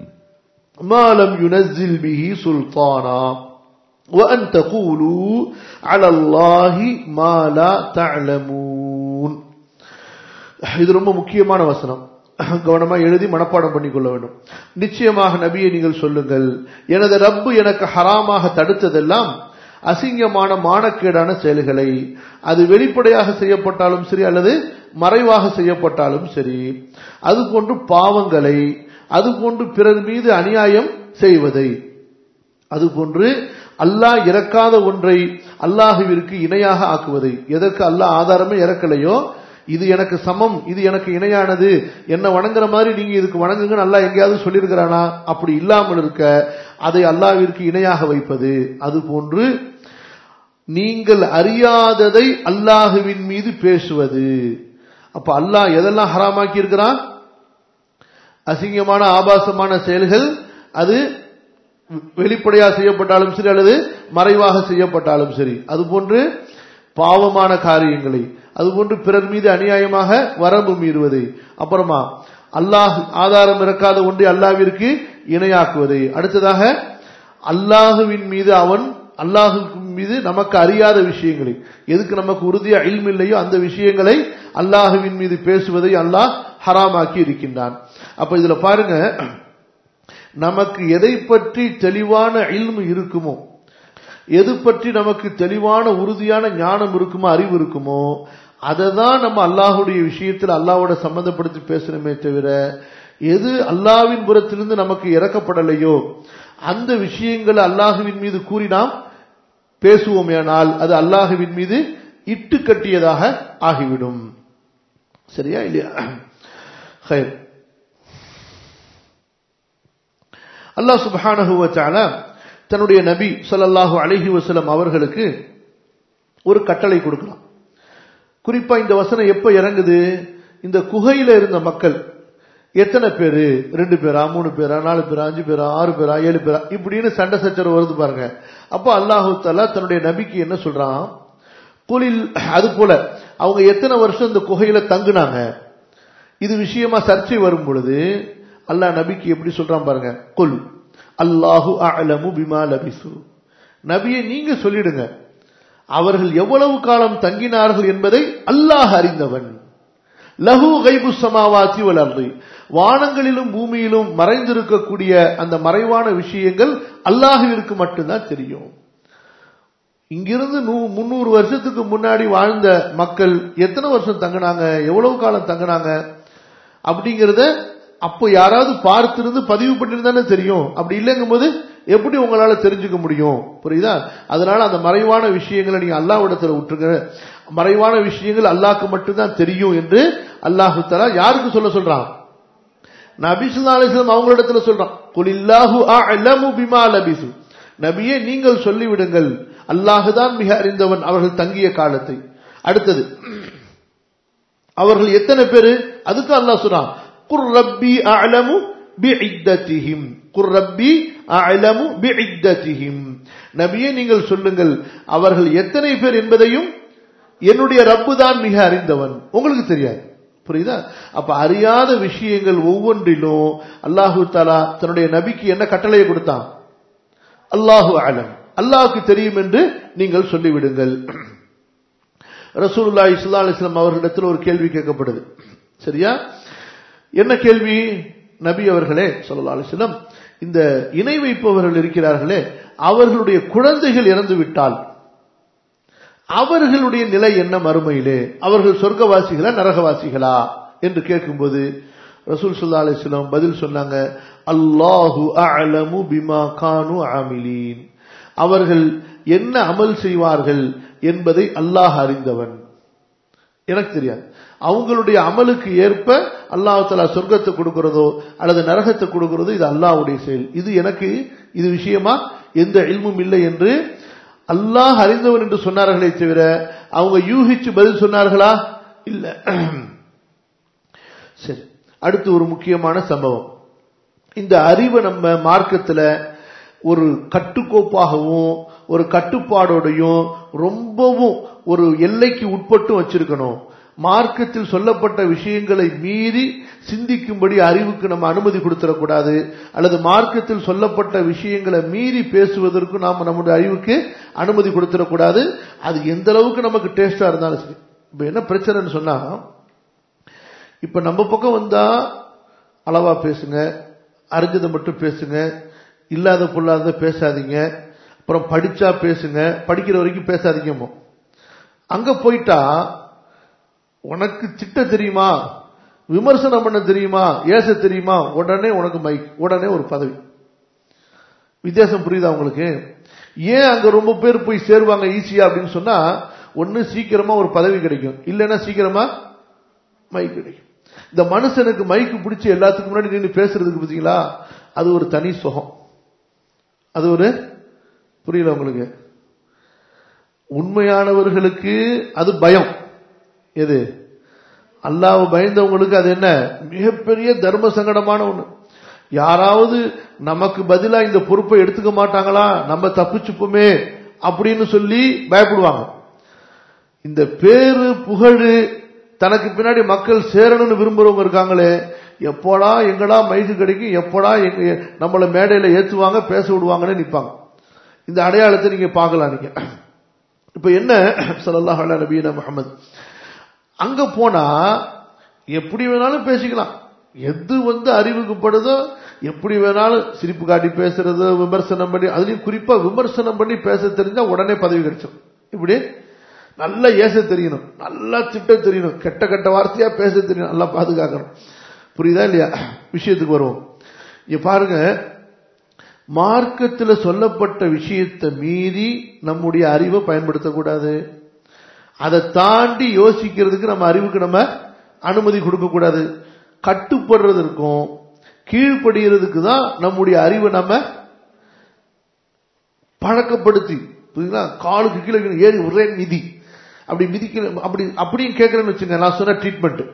ما لم ينزل به سلطانا وأن تقولوا على الله ما لا تعلمون இது ரொம்ப முக்கியமான வசனம் கவனமா எழுதி மனப்பாடம் பண்ணிக்கொள்ள வேண்டும் நிச்சயமாக நபியை நீங்கள் சொல்லுங்கள் எனது ரப்பு எனக்கு ஹராமாக தடுத்ததெல்லாம் அசிங்கமான மானக்கேடான செயல்களை அது வெளிப்படையாக செய்யப்பட்டாலும் சரி அல்லது மறைவாக செய்யப்பட்டாலும் சரி அது போன்று பாவங்களை அது போன்று பிறர் மீது அநியாயம் செய்வதை அதுபோன்று அல்லாஹ் இறக்காத ஒன்றை அல்லாஹுவிற்கு இணையாக ஆக்குவதை எதற்கு அல்லாஹ் ஆதாரமே இறக்கலையோ இது எனக்கு சமம் இது எனக்கு இணையானது என்ன வணங்குற மாதிரி நீங்க இதுக்கு வணங்குங்கன்னு அல்லாஹ் எங்கேயாவது சொல்லியிருக்கிறானா அப்படி இல்லாமல் இருக்க அதை அல்லாவிற்கு இணையாக வைப்பது அது போன்று நீங்கள் அறியாததை அல்லாஹுவின் மீது பேசுவது அப்ப அல்லாஹ் எதெல்லாம் ஹராமாக்கி இருக்கிறான் அசிங்கமான ஆபாசமான செயல்கள் அது வெளிப்படையா செய்யப்பட்டாலும் சரி அல்லது மறைவாக செய்யப்பட்டாலும் சரி அதுபோன்று பாவமான காரியங்களை அதுபோன்று பிறர் மீது அநியாயமாக வரம்பு மீறுவதை அப்புறமா அல்லாஹ் ஆதாரம் இறக்காத ஒன்றை அல்லாவிற்கு இணையாக்குவதை அடுத்ததாக அல்லாஹுவின் மீது அவன் அல்லாஹுவின் மீது நமக்கு அறியாத விஷயங்களை எதுக்கு நமக்கு உறுதியா இல்ம் இல்லையோ அந்த விஷயங்களை அல்லாஹுவின் மீது பேசுவதை அல்லாஹ் ஹராமாக்கி இருக்கின்றான் அப்ப இதுல பாருங்க நமக்கு எதை பற்றி தெளிவான இல்மு இருக்குமோ எது பற்றி நமக்கு தெளிவான உறுதியான ஞானம் இருக்குமோ அறிவு இருக்குமோ அதை தான் நம்ம அல்லாஹுடைய விஷயத்தில் அல்லாவோட சம்பந்தப்படுத்தி பேசணுமே தவிர எது அல்லாவின் புறத்திலிருந்து நமக்கு இறக்கப்படலையோ அந்த விஷயங்களை அல்லாஹுவின் மீது கூறி நாம் பேசுவோமேனால் அது அல்லாஹுவின் மீது இட்டு கட்டியதாக ஆகிவிடும் சரியா இல்லையா ஹைர் அல்லாஹ் சுப்ஹானஹு வ தஆலா தன்னுடைய நபி ஸல்லல்லாஹு அலைஹி வஸல்லம் அவர்களுக்கு ஒரு கட்டளை கொடுக்கலாம் குறிப்பா இந்த வசனம் எப்ப இறங்குது இந்த குகையில இருந்த மக்கள் எத்தனை பேரு ரெண்டு பேரா மூணு பேரா நாலு பேரா அஞ்சு பேரா ஆறு பேரா ஏழு பேரா இப்படின்னு சண்டை சச்சரவு வருது பாருங்க அப்போ அல்லாஹு தாலா தன்னுடைய நபிக்கு என்ன சொல்றான் குலில் அது போல அவங்க எத்தனை வருஷம் இந்த குகையில தங்குனாங்க இது விஷயமா சர்ச்சை வரும் பொழுது அல்லாஹ் நபிக்கு எப்படி சொல்றான் பாருங்க குல் அல்லாஹு அலமு பிமா லபிசு நபியை நீங்க சொல்லிடுங்க அவர்கள் எவ்வளவு காலம் தங்கினார்கள் என்பதை அல்லாஹ் அறிந்தவன் லஹு கைபு சமாவாசி வளர்ந்து வானங்களிலும் பூமியிலும் மறைந்திருக்கக்கூடிய அந்த மறைவான விஷயங்கள் அல்லாஹுவிற்கு மட்டும்தான் தெரியும் இங்கிருந்து முன்னூறு வருஷத்துக்கு முன்னாடி வாழ்ந்த மக்கள் எத்தனை வருஷம் தங்கினாங்க எவ்வளவு காலம் தங்கினாங்க அப்படிங்கறத அப்போ யாராவது பார்த்திருந்து பதிவு பண்ணிருந்தானே தெரியும் அப்படி இல்லைங்கும் போது எப்படி உங்களால தெரிஞ்சுக்க முடியும் புரியுதா அதனால அந்த மறைவான விஷயங்களை நீங்க அல்லாவிடத்துல விட்டுருங்க மறைவான விஷயங்கள் அல்லாஹ்க்கு மட்டும்தான் தெரியும் என்று அல்லாஹு தலா யாருக்கு சொல்ல சொல்றான் நபிசுல்லா அலிஸ்லாம் அவங்களிடத்துல சொல்றான் குலில்லாஹு அலமு பிமா லபிசு நபியே நீங்கள் சொல்லிவிடுங்கள் அல்லாஹுதான் மிக அறிந்தவன் அவர்கள் தங்கிய காலத்தை அடுத்தது அவர்கள் எத்தனை பேரு அதுக்கு அல்லாஹ் சொல்றான் குர் ரப்பி அலமு பிஇத்ததிஹிம் குர் ரப்பி அலமு பிஇத்ததிஹிம் நபியே நீங்கள் சொல்லுங்கள் அவர்கள் எத்தனை பேர் என்பதையும் என்னுடைய ரப்பு தான் மிக அறிந்தவன் உங்களுக்கு தெரியாது புரியுதா அப்ப அறியாத விஷயங்கள் ஒவ்வொன்றிலும் அல்லாஹு தாலா தன்னுடைய நபிக்கு என்ன கட்டளையை கொடுத்தான் அல்லாஹு அலம் அல்லாஹுக்கு தெரியும் என்று நீங்கள் சொல்லிவிடுங்கள் ரசூலுல்லா இஸ்லா அலிஸ்லாம் அவர்களிடத்தில் ஒரு கேள்வி கேட்கப்படுது சரியா என்ன கேள்வி நபி அவர்களே சொல்லா அலிஸ்லாம் இந்த இணை வைப்பவர்கள் இருக்கிறார்களே அவர்களுடைய குழந்தைகள் இறந்து விட்டால் அவர்களுடைய நிலை என்ன மறுமையிலே அவர்கள் சொர்க்கவாசிகளா நரகவாசிகளா என்று கேட்கும்போது ரசூல் சுல்லா அலிஸ்லாம் பதில் சொன்னாங்க அல்லாஹு அலமு பிமா கானு ஆமிலீன் அவர்கள் என்ன அமல் செய்வார்கள் என்பதை அல்லாஹ் அறிந்தவன் எனக்கு தெரியாது அவங்களுடைய அமலுக்கு ஏற்ப அல்லாஹாலா சொர்க்கத்தை கொடுக்கிறதோ அல்லது நரகத்தை கொடுக்கிறதோ இது அல்லாஹுடைய செயல் இது எனக்கு இது விஷயமா எந்த இல்மும் இல்லை என்று அல்லாஹ் அறிந்தவன் என்று சொன்னார்களே தவிர அவங்க யூகிச்சு பதில் சொன்னார்களா இல்ல சரி அடுத்து ஒரு முக்கியமான சம்பவம் இந்த அறிவை நம்ம மார்க்கத்துல ஒரு கட்டுக்கோப்பாகவும் ஒரு கட்டுப்பாடோடையும் ரொம்பவும் ஒரு எல்லைக்கு உட்பட்டும் வச்சிருக்கணும் மார்க்கத்தில் சொல்லப்பட்ட விஷயங்களை மீறி சிந்திக்கும்படி அறிவுக்கு நம்ம அனுமதி கொடுத்துடக்கூடாது அல்லது மார்க்கத்தில் சொல்லப்பட்ட விஷயங்களை மீறி பேசுவதற்கு நாம் நம்முடைய அறிவுக்கு அனுமதி கொடுத்துடக்கூடாது அது எந்த அளவுக்கு நமக்கு டேஸ்டா இருந்தாலும் சரி இப்ப என்ன பிரச்சனைன்னு சொன்னா இப்ப நம்ம பக்கம் வந்தா அளவா பேசுங்க அறிஞ்சதை மட்டும் பேசுங்க இல்லாத பொல்லாத பேசாதீங்க அப்புறம் படிச்சா பேசுங்க படிக்கிற வரைக்கும் பேசாதீங்க அங்க போயிட்டா உனக்கு திட்ட தெரியுமா விமர்சனம் பண்ண தெரியுமா ஏச தெரியுமா உடனே உனக்கு மைக் உடனே ஒரு பதவி வித்தியாசம் புரியுதா உங்களுக்கு ஏன் அங்க ரொம்ப பேர் போய் சேருவாங்க ஈஸியா அப்படின்னு சொன்னா ஒன்னு சீக்கிரமா ஒரு பதவி கிடைக்கும் இல்லைன்னா சீக்கிரமா மைக் கிடைக்கும் இந்த மனுஷனுக்கு மைக்கு பிடிச்சி எல்லாத்துக்கும் முன்னாடி நின்று பேசுறதுக்கு பார்த்தீங்களா அது ஒரு தனி சுகம் அது ஒரு புரியல உங்களுக்கு உண்மையானவர்களுக்கு அது பயம் எது அல்லாஹ் பயந்தவங்களுக்கு அது என்ன மிகப்பெரிய தர்ம சங்கடமான ஒண்ணு யாராவது நமக்கு பதிலா இந்த பொறுப்பை எடுத்துக்க மாட்டாங்களா நம்ம தப்பிச்சுப்போமே அப்படின்னு சொல்லி பயப்படுவாங்க இந்த பேரு புகழு தனக்கு பின்னாடி மக்கள் சேரணும்னு விரும்புறவங்க இருக்காங்களே எப்போடா எங்கடா மைது கிடைக்கும் எப்போடா எங்க நம்மள மேடையில ஏத்துவாங்க பேச விடுவாங்கன்னு நிப்பாங்க இந்த அடையாளத்தை நீங்க பார்க்கலாம் நீங்க இப்ப என்ன சல்லாஹ் நபீன முகமது அங்க போனா எப்படி வேணாலும் பேசிக்கலாம் எது வந்து அறிவுக்கு படுதோ எப்படி வேணாலும் சிரிப்பு காட்டி பேசுறது விமர்சனம் பண்ணி அதுலயும் குறிப்பா விமர்சனம் பண்ணி பேச தெரிஞ்சா உடனே பதவி கிடைச்சிடும் இப்படி நல்லா ஏச தெரியணும் நல்லா திட்ட தெரியணும் கெட்ட கெட்ட வார்த்தையா பேச தெரியணும் நல்லா பாதுகாக்கணும் புரியுதா இல்லையா விஷயத்துக்கு வருவோம் இங்க பாருங்க மார்க்கத்தில் சொல்லப்பட்ட விஷயத்தை மீறி நம்முடைய அறிவை பயன்படுத்தக்கூடாது அதை தாண்டி யோசிக்கிறதுக்கு நம்ம அறிவுக்கு நம்ம அனுமதி கொடுக்க கூடாது கட்டுப்படுறதற்கும் கீழ்ப்படுகிறதுக்கு தான் நம்முடைய அறிவை நம்ம பழக்கப்படுத்தி புரியுங்களா காலுக்கு கீழே கீழே ஏறி ஒரே மிதி அப்படி மிதிக்க அப்படி அப்படியும் கேட்கறேன்னு வச்சுங்க நான் சொன்ன ட்ரீட்மெண்ட்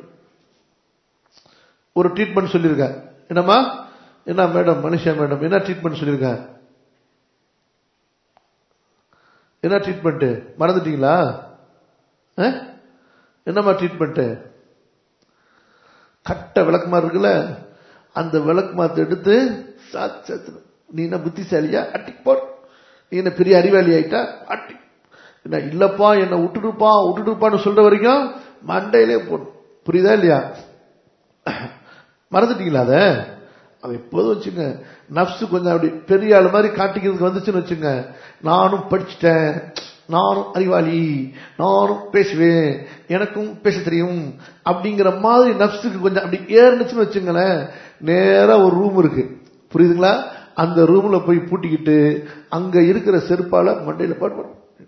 ஒரு ட்ரீட்மெண்ட் சொல்லியிருக்கேன் என்னம்மா என்ன மேடம் மனுஷா மேடம் என்ன ட்ரீட்மெண்ட் சொல்லியிருக்கேன் என்ன ட்ரீட்மெண்ட் மறந்துட்டீங்களா அஹ்? என்னம்மா ட்ரீட்மெண்ட் கட்ட விளக்குமாறு இருக்குல்ல அந்த விளக்குமாத்தை எடுத்து சாத்து சாத்து நீ என்ன புத்திசாலியா அட்டி போடு நீ என்ன பெரிய அறிவாளி ஆயிட்டா அட்டி என்ன இல்லப்பா என்ன விட்டுடுப்பா விட்டுடுப்பான்னு சொல்ற வரைக்கும் மண்டையிலே போடும் புரியுதா இல்லையா மறந்துட்டீங்களா அத அது எப்போதும் வச்சுங்க நப்சு கொஞ்சம் அப்படி பெரிய ஆள் மாதிரி காட்டிக்கிறதுக்கு வந்துச்சுன்னு வச்சுங்க நானும் படிச்சுட்டேன் நானும் அறிவாளி நானும் பேசுவேன் எனக்கும் பேச தெரியும் அப்படிங்கிற மாதிரி நப்சுக்கு கொஞ்சம் அப்படி ஏறுனுச்சுன்னு வச்சுங்களேன் நேரா ஒரு ரூம் இருக்கு புரியுதுங்களா அந்த ரூம்ல போய் பூட்டிக்கிட்டு அங்க இருக்கிற செருப்பால மண்டையில பாட்டு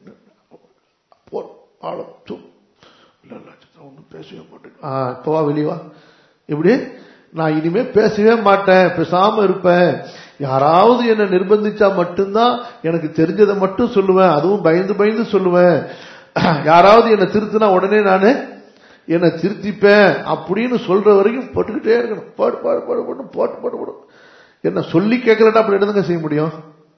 போ ஆழம் சு இல்ல இல்ல ஒன்றும் பேசவே மாட்டேன் ஆ இப்போ வா வெளியே வா எப்படி நான் இனிமே பேசவே மாட்டேன் பேசாம இருப்பேன் யாராவது என்ன நிர்பந்திச்சா மட்டும்தான் எனக்கு தெரிஞ்சதை மட்டும் சொல்லுவேன் அதுவும் பயந்து பயந்து சொல்லுவேன் யாராவது என்ன திருத்தினா உடனே நானு என்னை திருத்திப்பேன் அப்படின்னு சொல்ற வரைக்கும் போட்டுக்கிட்டே இருக்கணும் பாடு பாடு பாடு பாடு போட்டு பாடு பாடு என்ன சொல்லி கேட்கலன்னா அப்படி என்னதுங்க செய்ய முடியும்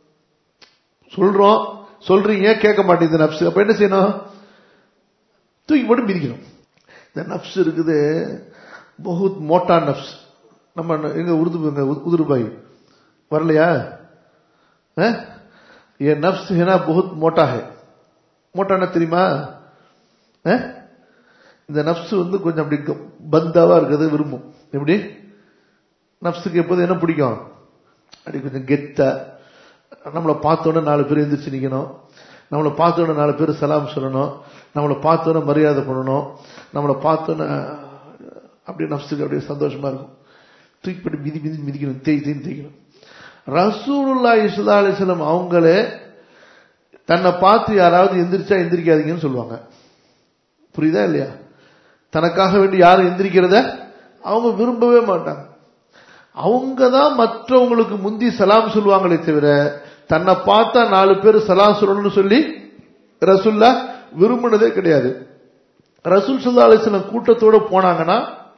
சொல்றோம் சொல்றீங்க கேட்க மாட்டேங்குது நப்சு அப்ப என்ன செய்யணும் தூக்கி போட்டு மிதிக்கணும் இந்த நப்ஸ் இருக்குது बहुत मोटा नफ्स நம்ம எங்க உருது उर्दू भाई வரலையா हैं? ये नफ्स है ना बहुत मोटा है மோட்டான தெரியுமா हैं? இந்த நப்ஸ் வந்து கொஞ்சம் அப்படி க- பந்தாவா இருக்கிறது விரும்பும் எப்படி நப்ஸுக்கு எப்போது என்ன பிடிக்கும் அப்படி கொஞ்சம் கெத்தா நம்மளை பார்த்தோன்னே நாலு பேர் எந்திரிச்சு நிக்கணும் நம்மளை பார்த்தோன்னே நாலு பேர் சலாம் சொல்லணும் நம்மளை பார்த்தோன்னே மரியாதை பண்ணணும் நம்மளை பார்த்தோன்னே அப்படியே நப்சுக்கு அப்படியே சந்தோஷமா இருக்கும் தூக்கி போட்டு மிதி மிதி மிதிக்கணும் தேய் தேய் தேய்க்கணும் ரசூலுல்லா இஸ்லா அலிஸ்லாம் அவங்களே தன்னை பார்த்து யாராவது எந்திரிச்சா எந்திரிக்காதீங்கன்னு சொல்லுவாங்க புரியுதா இல்லையா தனக்காக வேண்டி யாரும் எந்திரிக்கிறத அவங்க விரும்பவே மாட்டாங்க அவங்க தான் மற்றவங்களுக்கு முந்தி சலாம் சொல்லுவாங்களே தவிர தன்னை பார்த்தா நாலு பேர் சலாம் சொல்லணும்னு சொல்லி ரசுல்லா விரும்பினதே கிடையாது ரசூல் சல்லா அலிஸ்லாம் கூட்டத்தோட போனாங்கன்னா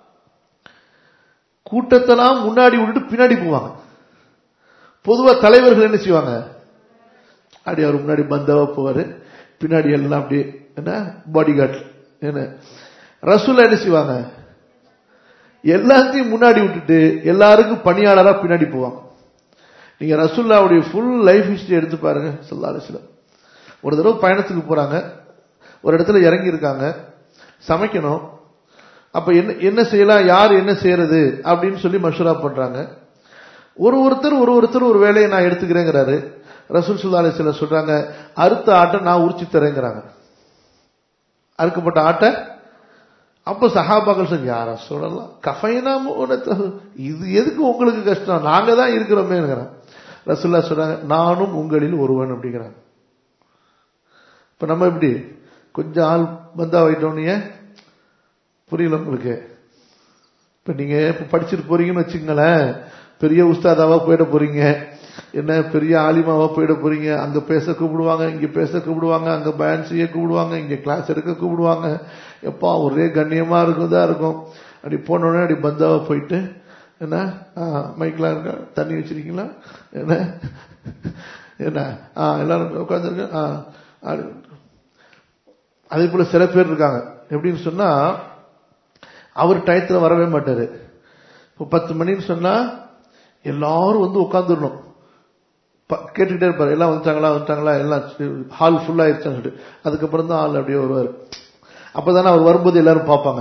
கூட்டத்தெல்லாம் முன்னாடி விட்டுட்டு பின்னாடி போவாங்க பொதுவா தலைவர்கள் என்ன செய்வாங்க அப்படி அவர் முன்னாடி பந்தாவா போவாரு பின்னாடி எல்லாம் அப்படியே என்ன பாடி கார்டு என்ன ரசூல்லா என்ன செய்வாங்க எல்லாத்தையும் முன்னாடி விட்டுட்டு எல்லாருக்கும் பணியாளரா பின்னாடி போவாங்க நீங்க ரசூல்லாவுடைய ஃபுல் லைஃப் ஹிஸ்டரி எடுத்து பாருங்க சல்லா அலிஸ்லாம் ஒரு தடவை பயணத்துக்கு போறாங்க ஒரு இடத்துல இறங்கி இருக்காங்க சமைக்கணும் அப்ப என்ன என்ன செய்யலாம் யார் என்ன செய்யறது அப்படின்னு சொல்லி மஷூரா பண்றாங்க ஒரு ஒருத்தர் ஒரு ஒருத்தர் ஒரு வேலையை நான் எடுத்துக்கிறேங்கிறாரு ரசூல் சுல்லா அலிஸ்லாம் சொல்றாங்க அறுத்த ஆட்டை நான் உரிச்சு தரேங்கிறாங்க அறுக்கப்பட்ட ஆட்டை அப்ப சஹாபாக்கள் சொல்லி யாரா சொல்லலாம் கஃபைனா மூனத்தஹு. இது எதுக்கு உங்களுக்கு கஷ்டம் நாங்க தான் இருக்கிறோமேங்கிறான் ரசூல்லா சொல்றாங்க நானும் உங்களில் ஒருவன் அப்படிங்கிறாங்க இப்ப நம்ம எப்படி கொஞ்சம் ஆள் பந்தா வைட்டோன்னே புரியல உங்களுக்கு இப்ப நீங்க இப்ப படிச்சுட்டு போறீங்கன்னு வச்சுங்களேன் பெரிய உஸ்தாதாவா போயிட போறீங்க என்ன பெரிய ஆலிமாவா போயிட போறீங்க அங்க பேச கூப்பிடுவாங்க இங்க பேச கூப்பிடுவாங்க அங்க பயன் செய்ய கூப்பிடுவாங்க இங்க கிளாஸ் எடுக்க கூப்பிடுவாங்க எப்பா ஒரே கண்ணியமா இருக்குதா இருக்கும் அப்படி போன உடனே அப்படி பந்தாவா போயிட்டு என்ன மைக்கெலாம் இருக்கா தண்ணி வச்சிருக்கீங்களா என்ன என்ன ஆ எல்லாரும் உட்காந்துருக்கு ஆ அப்படி. அதே போல சில பேர் இருக்காங்க எப்படின்னு சொன்னா அவர் டயத்துல வரவே மாட்டாரு இப்போ பத்து மணின்னு சொன்னா எல்லாரும் வந்து உட்காந்துடணும் கேட்டுக்கிட்டே இருப்பாரு எல்லாம் வந்துட்டாங்களா வந்துட்டாங்களா எல்லாம் ஹால் ஃபுல் ஆயிடுச்சான்னு சொல்லிட்டு அதுக்கப்புறம் தான் ஆள் அப்படியே வருவார் அப்பதானே அவர் வரும்போது எல்லாரும் பார்ப்பாங்க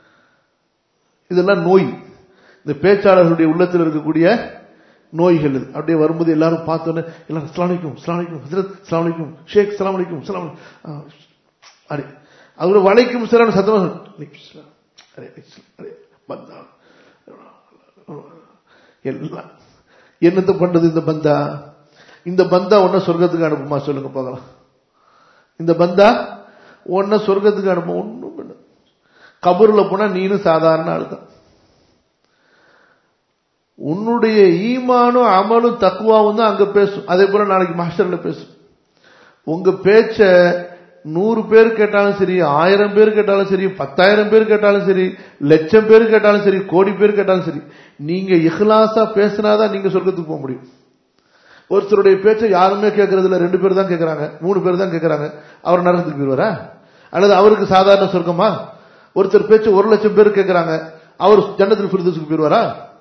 இதெல்லாம் நோய் இந்த பேச்சாளர்களுடைய உள்ளத்தில் இருக்கக்கூடிய நோய்கள் இது அப்படியே வரும்போது எல்லாரும் பார்த்தோன்னே எல்லாரும் ஸ்லாமிக்கும் ஸ்லாமிக்கும் ஹசரத் ஸ்லாமிக்கும் ஷேக் ஸ்லாமிக்கும் ஸ்லாம் அடே அவரு வலைக்கும் சிறான சத்தமா அலைக்கும் ஸலாம். அலைக்கும் ஸலாம். அலே, பந்தா எல்லாம் என்னத்த பண்றது இந்த பந்தா இந்த பந்தா ஒன்ன சொர்க்கத்துக்கு அனுப்புமா சொல்லுங்க பார்க்கலாம் இந்த பந்தா ஒன்ன சொர்க்கத்துக்கு அனுப்பும் ஒண்ணும் இல்லை கபூர்ல போனா நீனும் சாதாரண ஆள் தான் உன்னுடைய ஈமானும் அமலும் தக்குவாவும் தான் அங்க பேசும் அதே போல நாளைக்கு மாஸ்டர்ல பேசும் உங்க பேச்ச நூறு பேர் கேட்டாலும் சரி ஆயிரம் பேர் கேட்டாலும் சரி பத்தாயிரம் பேர் கேட்டாலும் சரி லட்சம் பேர் கேட்டாலும் சரி கோடி பேர் கேட்டாலும் சரி நீங்க இஹ்லாசா பேசினாதான் நீங்க சொர்க்கத்துக்கு போக முடியும் ஒருத்தருடைய பேச்சை யாருமே கேட்கறது இல்ல ரெண்டு பேர் தான் கேட்கறாங்க மூணு பேர் தான் கேட்கறாங்க அவர் நரகத்துக்கு போயிருவாரா அல்லது அவருக்கு சாதாரண சொர்க்கமா ஒருத்தர் பேச்சு ஒரு லட்சம் பேர் கேட்கறாங்க அவர் ஜன்னத்தில் ஃபிர்தௌஸுக்கு போயிருவாரா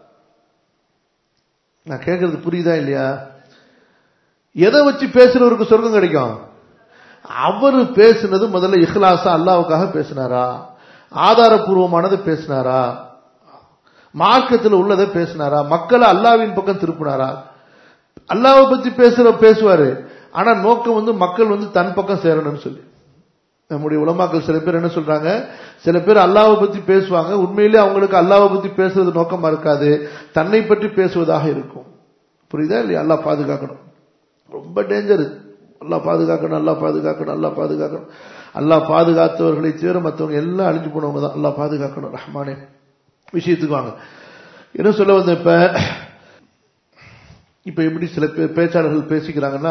நான் கேட்கறது புரியுதா இல்லையா எதை வச்சு பேசுறவருக்கு சொர்க்கம் கிடைக்கும் அவரு பேசுனது முதல்ல இஹ்லாசா அல்லாவுக்காக பேசினாரா ஆதாரபூர்வமானதை பேசினாரா மார்க்கத்தில் உள்ளதை பேசினாரா மக்களை அல்லாவின் பக்கம் திருப்பினாரா அல்லாவை பத்தி பேசுற பேசுவாரு ஆனா நோக்கம் வந்து மக்கள் வந்து தன் பக்கம் சேரணும்னு சொல்லி நம்முடைய உலமாக்கள் சில பேர் என்ன சொல்றாங்க சில பேர் அல்லாவை பத்தி பேசுவாங்க உண்மையிலே அவங்களுக்கு அல்லாவை பத்தி பேசுறது நோக்கமா இருக்காது தன்னை பற்றி பேசுவதாக இருக்கும் புரியுதா இல்லையா அல்லா பாதுகாக்கணும் ரொம்ப டேஞ்சர் அல்லா பாதுகாக்கணும் அல்லா பாதுகாக்கணும் அல்லா பாதுகாக்கணும் அல்லா பாதுகாத்தவர்களை தவிர மற்றவங்க எல்லாம் அழிஞ்சு போனவங்க தான் அல்லா பாதுகாக்கணும் ரஹ்மானே விஷயத்துக்கு வாங்க என்ன சொல்ல வந்த இப்ப இப்ப எப்படி சில பேர் பேச்சாளர்கள் பேசிக்கிறாங்கன்னா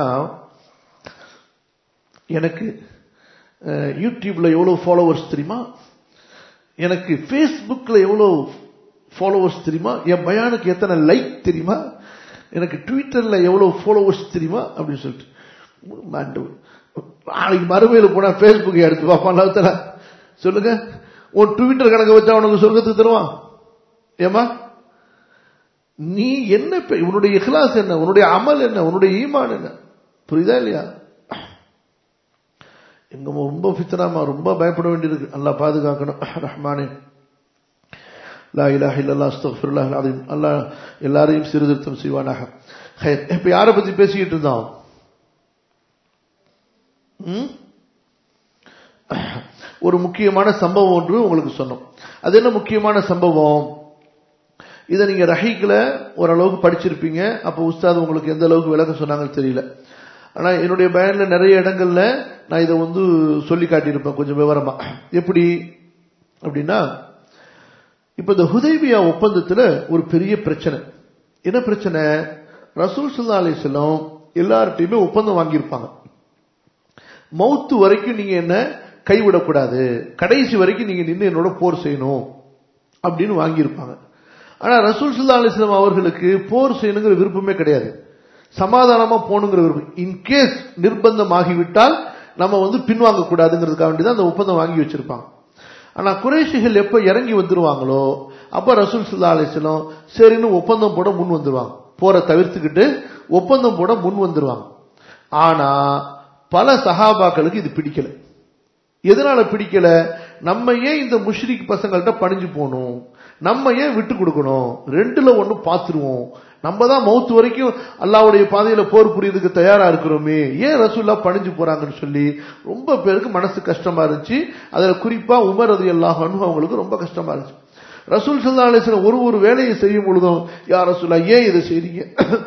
எனக்கு யூடியூப்ல எவ்வளவு ஃபாலோவர்ஸ் தெரியுமா எனக்கு ஃபேஸ்புக்ல எவ்வளவு ஃபாலோவர்ஸ் தெரியுமா என் பயானுக்கு எத்தனை லைக் தெரியுமா எனக்கு ட்விட்டர்ல எவ்வளவு ஃபாலோவர்ஸ் தெரியுமா அப்படின்னு சொல்லிட்டு நாளைக்கு மறுமையில் போனா ஃபேஸ்புக் எடுத்து பார்ப்பான் சொல்லுங்க உன் ட்விட்டர் கணக்கு வச்சா உனக்கு சொர்க்கத்துக்கு தருவான் ஏமா நீ என்ன உன்னுடைய இஹ்லாஸ் என்ன உன்னுடைய அமல் என்ன உன்னுடைய ஈமான் என்ன புரியுதா இல்லையா எங்க ரொம்ப ஃபித்னாமா ரொம்ப பயப்பட வேண்டியிருக்கு நல்லா பாதுகாக்கணும் ரஹ்மானே லா இலாஹ இல்லல்லா அஸ்தக்ஃபிருல்லாஹ் அலீம் அல்லாஹ் எல்லாரையும் சீர்திருத்தம் செய்வானாக இப்ப யாரை பத்தி பேசிக்கிட்டு இருந்தோம் ஒரு முக்கியமான சம்பவம் ஒன்று உங்களுக்கு சொன்னோம் அது என்ன முக்கியமான சம்பவம் இதை நீங்க ரஹீக்ல ஓரளவுக்கு படிச்சிருப்பீங்க அப்ப உஸ்தாத் உங்களுக்கு எந்த அளவுக்கு விளக்கம் சொன்னாங்கன்னு தெரியல ஆனா என்னுடைய பயன்ல நிறைய இடங்கள்ல நான் இதை வந்து சொல்லி காட்டியிருப்பேன் கொஞ்சம் விவரமா எப்படி அப்படின்னா இப்ப இந்த ஹுதைபியா ஒப்பந்தத்துல ஒரு பெரிய பிரச்சனை என்ன பிரச்சனை ரசூல் சுல்லா அலிஸ்லாம் எல்லார்ட்டையுமே ஒப்பந்தம் வாங்கியிருப்பாங்க மவுத்து வரைக்கும் நீங்க என்ன கைவிடக்கூடாது கடைசி வரைக்கும் நீங்க நின்று என்னோட போர் செய்யணும் அப்படின்னு வாங்கியிருப்பாங்க ஆனா ரசூல் சுல்லா அலிஸ்லாம் அவர்களுக்கு போர் செய்யணுங்கிற விருப்பமே கிடையாது சமாதானமா போகணுங்கிற விருப்பம் இன்கேஸ் நிர்பந்தம் ஆகிவிட்டால் நம்ம வந்து பின்வாங்க கூடாதுங்கிறதுக்காக வேண்டிதான் அந்த ஒப்பந்தம் வாங்கி வச்சிருப்பாங்க ஆனா குறைஷிகள் எப்ப இறங்கி வந்துருவாங்களோ அப்ப ரசூல் சுல்லா அலிஸ்லாம் சரின்னு ஒப்பந்தம் போட முன் வந்துருவாங்க போற தவிர்த்துக்கிட்டு ஒப்பந்தம் போட முன் வந்துருவாங்க ஆனா பல சஹாபாக்களுக்கு இது பிடிக்கல எதனால பிடிக்கல நம்ம ஏன் இந்த முஷ்ரிக் பசங்கள்ட்ட பணிஞ்சு போகணும் நம்ம ஏன் விட்டு கொடுக்கணும் ரெண்டுல ஒண்ணு பாத்துருவோம் நம்ம தான் மவுத்து வரைக்கும் அல்லாவுடைய பாதையில போர் புரியதுக்கு தயாரா இருக்கிறோமே ஏன் ரசூல்லா பணிஞ்சு போறாங்கன்னு சொல்லி ரொம்ப பேருக்கு மனசு கஷ்டமா இருந்துச்சு அதுல குறிப்பா உமர் அது எல்லா அவங்களுக்கு ரொம்ப கஷ்டமா இருந்துச்சு ரசூல் சல்லா அலிஸ்லாம் ஒரு ஒரு வேலையை செய்யும் பொழுதும் யார் ரசூல்லா ஏன் இதை செய்றீங்க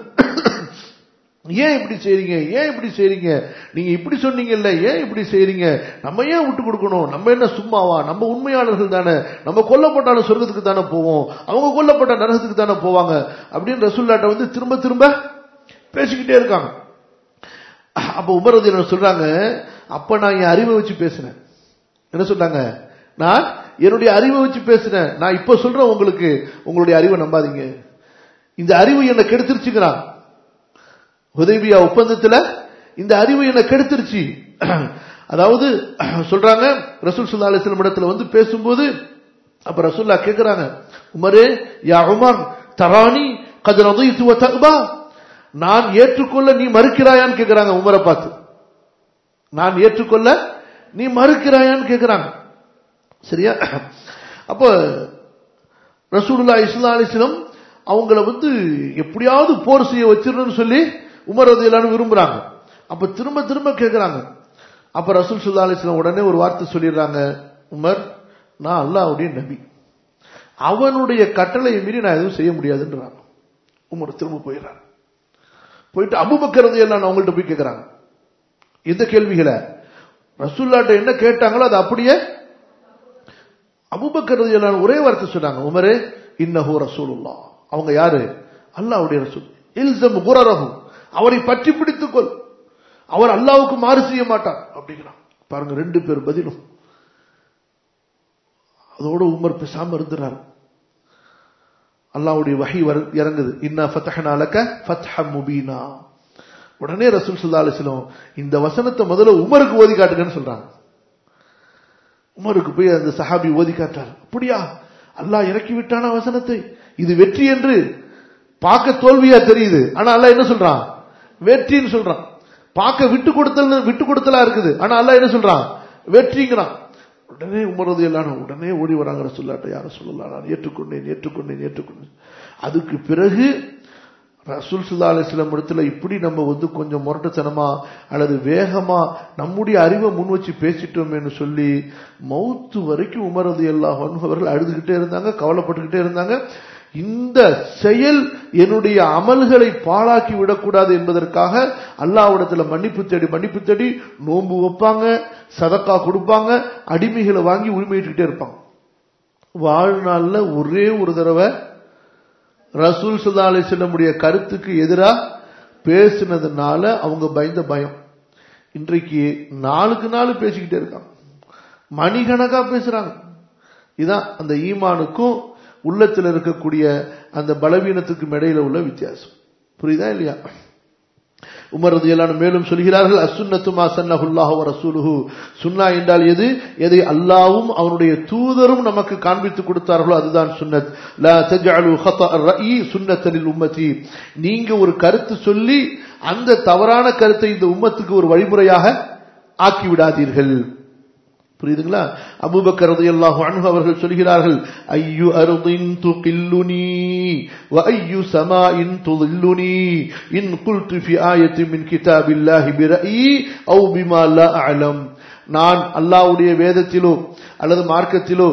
ஏன் இப்படி செய்றீங்க ஏன் இப்படி செய்றீங்க நீங்க இப்படி சொன்னீங்கல்ல ஏன் இப்படி செய்றீங்க நம்ம ஏன் விட்டு கொடுக்கணும் நம்ம என்ன சும்மாவா நம்ம உண்மையாளர்கள் தானே நம்ம கொல்லப்பட்டாலும் சொர்க்கத்துக்கு தானே போவோம் அவங்க கொல்லப்பட்ட நரகத்துக்கு தானே போவாங்க அப்படின்னு ரசூல்லாட்ட வந்து திரும்ப திரும்ப பேசிக்கிட்டே இருக்காங்க அப்ப உமரது என்ன சொல்றாங்க அப்ப நான் என் அறிவை வச்சு பேசினேன் என்ன சொல்றாங்க நான் என்னுடைய அறிவை வச்சு பேசினேன் நான் இப்ப சொல்றேன் உங்களுக்கு உங்களுடைய அறிவை நம்பாதீங்க இந்த அறிவு என்ன கெடுத்துருச்சுங்கிறான் உதவியா ஒப்பந்தத்துல இந்த அறிவு என்ன கெடுத்துருச்சு அதாவது சொல்றாங்க ரசூல் சுல்லா அலிஸ்லம் இடத்துல வந்து பேசும்போது அப்ப ரசூல்லா கேக்குறாங்க உமரே யா உமர் தராணி கதிரது தக்பா நான் ஏற்றுக்கொள்ள நீ மறுக்கிறாயான்னு கேக்குறாங்க உமரை பார்த்து நான் ஏற்றுக்கொள்ள நீ மறுக்கிறாயான்னு கேக்குறாங்க சரியா அப்ப ரசூலுல்லா இஸ்லா அலிஸ்லம் அவங்கள வந்து எப்படியாவது போர் செய்ய வச்சிடணும்னு சொல்லி உமர் ரதியலான்னு விரும்புறாங்க அப்ப திரும்ப திரும்ப கேட்கிறாங்க அப்ப ரசூல் சுல்லா அலிஸ்லாம் உடனே ஒரு வார்த்தை சொல்லிடுறாங்க உமர் நான் அல்லாவுடைய நபி அவனுடைய கட்டளையை மீறி நான் எதுவும் செய்ய முடியாதுன்றாங்க உமர் திரும்ப போயிடுறாங்க போயிட்டு அபுபக்கரது எல்லாம் அவங்கள்ட்ட போய் கேட்கிறாங்க இந்த கேள்விகளை ரசூல்லாட்ட என்ன கேட்டாங்களோ அது அப்படியே அபுபக்கர் ரலியல்லாஹு ஒரே வார்த்தை சொன்னாங்க உமரே இன்னஹு ரசூலுல்லா அவங்க யாரு அல்லாஹ்வுடைய ரசூல் இல்சம் குரரஹு அவரை பற்றி பிடித்துக்கொள் அவர் அல்லாஹ்வுக்கு மாறு செய்ய மாட்டார் அப்படிங்கிறான் பாருங்க ரெண்டு பேர் பதிலும் அதோட உமர் பேசாம இருந்தார் அல்லாஹ்வுடைய வஹி வரு- இறங்குது இன்னா ஃபதஹ்னா லக ஃபத்ஹம் முபீனா உடனே ரசூல் ஸல்லல்லாஹு அலைஹி வஸல்லம் இந்த வசனத்தை முதல்ல உமருக்கு ஓதி காட்டுங்கன்னு சொல்றாங்க உமருக்கு போய் அந்த சஹாபி ஓதி காட்டார் அப்படியா அல்லாஹ் இறக்கி விட்டான வசனத்தை இது வெற்றி என்று பார்க்க தோல்வியா தெரியுது ஆனா அல்லாஹ் என்ன சொல்றான் வெற்றின்னு சொல்றான் பார்க்க விட்டு கொடுத்தல் விட்டு கொடுத்தலா இருக்குது ஆனா அல்லாஹ் என்ன சொல்றான் வெற்றிங்கிறான் உடனே உமரது எல்லாம் உடனே ஓடி வராங்க ரசூல்லாட்ட யார சொல்லலாம் நான் ஏற்றுக்கொண்டேன் ஏற்றுக்கொண்டேன் ஏற்றுக்கொண்டேன் அதுக்கு பிறகு ரசூல் சுல்லா அலிஸ்லாம் இடத்துல இப்படி நம்ம வந்து கொஞ்சம் முரட்டுத்தனமா அல்லது வேகமா நம்முடைய அறிவை முன் வச்சு பேசிட்டோமேன்னு சொல்லி மௌத்து வரைக்கும் உமரது எல்லா அவர்கள் அழுதுகிட்டே இருந்தாங்க கவலைப்பட்டுக்கிட்டே இருந்தாங்க இந்த செயல் என்னுடைய அமல்களை பாழாக்கி விடக்கூடாது என்பதற்காக அல்லாஹ்விடத்துல மன்னிப்பு தேடி மன்னிப்பு தேடி நோன்பு வைப்பாங்க சதக்கா கொடுப்பாங்க அடிமைகளை வாங்கி உரிமையிட்டுக்கிட்டே இருப்பாங்க வாழ்நாள்ல ஒரே ஒரு தடவை ரசூல் சுல்லா அலிஸ்லமுடைய கருத்துக்கு எதிரா பேசினதுனால அவங்க பயந்த பயம் இன்றைக்கு நாளுக்கு நாள் பேசிக்கிட்டே இருக்காங்க மணிகணக்கா பேசுறாங்க இதான் அந்த ஈமானுக்கும் உள்ளத்தில் இருக்கக்கூடிய அந்த பலவீனத்துக்கும் இடையில உள்ள வித்தியாசம் புரியுதா இல்லையா உமர் ரதியல்லாஹு மேலும் சொல்கிறார்கள் அசுன்னத்து மா சன்னஹுல்லாஹு வ ரசூலுஹு சுன்னா என்றால் எது எதை அல்லாஹ்வும் அவனுடைய தூதரும் நமக்கு காண்பித்து கொடுத்தார்களோ அதுதான் சுன்னத் லா தஜஅலு ஹதா ரயி சுன்னத்தலில் உம்மதி நீங்க ஒரு கருத்து சொல்லி அந்த தவறான கருத்தை இந்த உம்மத்துக்கு ஒரு வழிமுறையாக ஆக்கி விடாதீர்கள் புரியுதுங்களா அபூபக்கர் ரலியல்லாஹு அன்ஹு அவர்கள் சொல்கிறார்கள் ஐயு அர்தின் துகில்லுனி வ ஐயு சமாஇன் துதில்லுனி இன் குல்து ஃபி ஆயத்தின் மின் கிதாபில்லாஹி பிரயி அவு பிமா லா அலம் நான் அல்லாஹ்வுடைய வேதத்திலோ அல்லது மார்க்கத்திலோ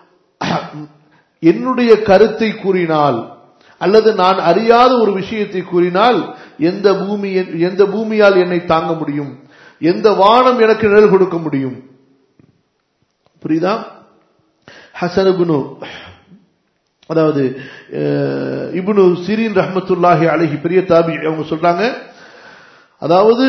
என்னுடைய கருத்தை கூறினால் அல்லது நான் அறியாத ஒரு விஷயத்தை கூறினால் எந்த பூமி எந்த பூமியால் என்னை தாங்க முடியும் எந்த வானம் எனக்கு நிழல் கொடுக்க முடியும் புரியுதா ஹசன் இப்னு அதாவது அஹ், இப்னு சிரீன் ரஹ்மத்துல்லாஹி அலைஹி பெரிய தாபி அவங்க சொல்றாங்க அதாவது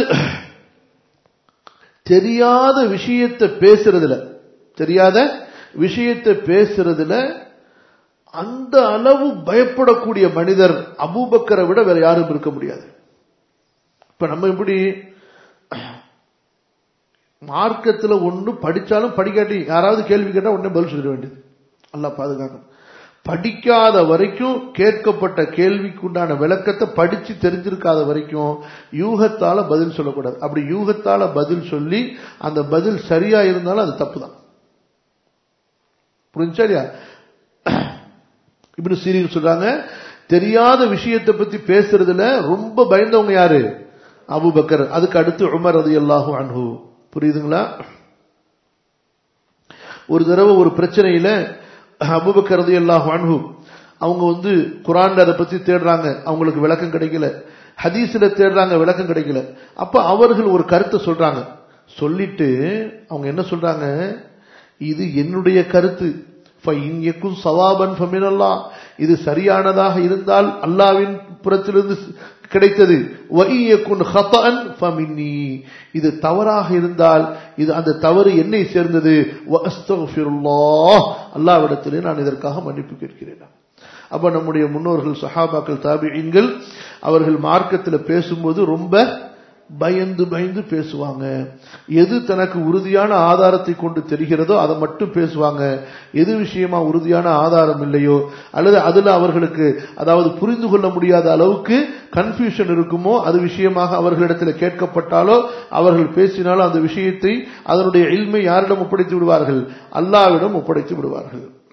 தெரியாத விஷயத்தை பேசுறதுல தெரியாத விஷயத்தை பேசுறதுல அந்த அளவு பயப்படக்கூடிய மனிதர் அபூபக்கரை விட வேற யாரும் இருக்க முடியாது இப்ப நம்ம எப்படி மார்க்கத்துல ஒண்ணு படிச்சாலும் படிக்காட்டி யாராவது கேள்வி கேட்டா உடனே பதில் சொல்லிட வேண்டியது அல்லாஹ் பாதுகாக்கணும் படிக்காத வரைக்கும் கேட்கப்பட்ட கேள்விக்குண்டான விளக்கத்தை படிச்சு தெரிஞ்சிருக்காத வரைக்கும் யூகத்தால பதில் சொல்லக்கூடாது அப்படி யூகத்தால பதில் சொல்லி அந்த பதில் சரியா இருந்தாலும் அது தப்பு தான் புரிஞ்சா இல்லையா இப்படி சீரியல் சொல்றாங்க தெரியாத விஷயத்தை பத்தி பேசுறதுல ரொம்ப பயந்தவங்க யாரு அபூபக்கர் அதுக்கு அடுத்து உமர் ரலியல்லாஹு அன்ஹு புரியுதுங்களா ஒரு தடவை ஒரு பிரச்சனையில அபூபக்கர் ரலியல்லாஹு அன்ஹு அவங்க வந்து குரான்ல அதை பத்தி தேடுறாங்க அவங்களுக்கு விளக்கம் கிடைக்கல ஹதீஸ்ல தேடுறாங்க விளக்கம் கிடைக்கல அப்ப அவர்கள் ஒரு கருத்தை சொல்றாங்க சொல்லிட்டு அவங்க என்ன சொல்றாங்க இது என்னுடைய கருத்து ஃபைன் யகுன் சவாபன் ஃபமினல்லாஹ் இது சரியானதாக இருந்தால் அல்லாவின் புறத்திலிருந்து கிடைத்தது வஇன் யகுன் ஹதஅன் ஃபமின்னி இது தவறாக இருந்தால் இது அந்த தவறு என்னை சேர்ந்தது வஅஸ்தக்ஃபிருல்லாஹ் அல்லாஹ்விடத்திலே நான் இதற்காக மன்னிப்பு கேட்கிறேன் அப்ப நம்முடைய முன்னோர்கள் சஹாபாக்கள் தாபியீன்கள் அவர்கள் மார்க்கத்தில் பேசும்போது ரொம்ப பயந்து பயந்து பேசுவாங்க எது தனக்கு உறுதியான ஆதாரத்தை கொண்டு தெரிகிறதோ அதை மட்டும் பேசுவாங்க எது விஷயமா உறுதியான ஆதாரம் இல்லையோ அல்லது அதுல அவர்களுக்கு அதாவது புரிந்து கொள்ள முடியாத அளவுக்கு கன்ஃபியூஷன் இருக்குமோ அது விஷயமாக அவர்களிடத்தில் கேட்கப்பட்டாலோ அவர்கள் பேசினாலோ அந்த விஷயத்தை அதனுடைய இல்மை யாரிடம் ஒப்படைத்து விடுவார்கள் அல்லாவிடம் ஒப்படைத்து விடுவார்கள்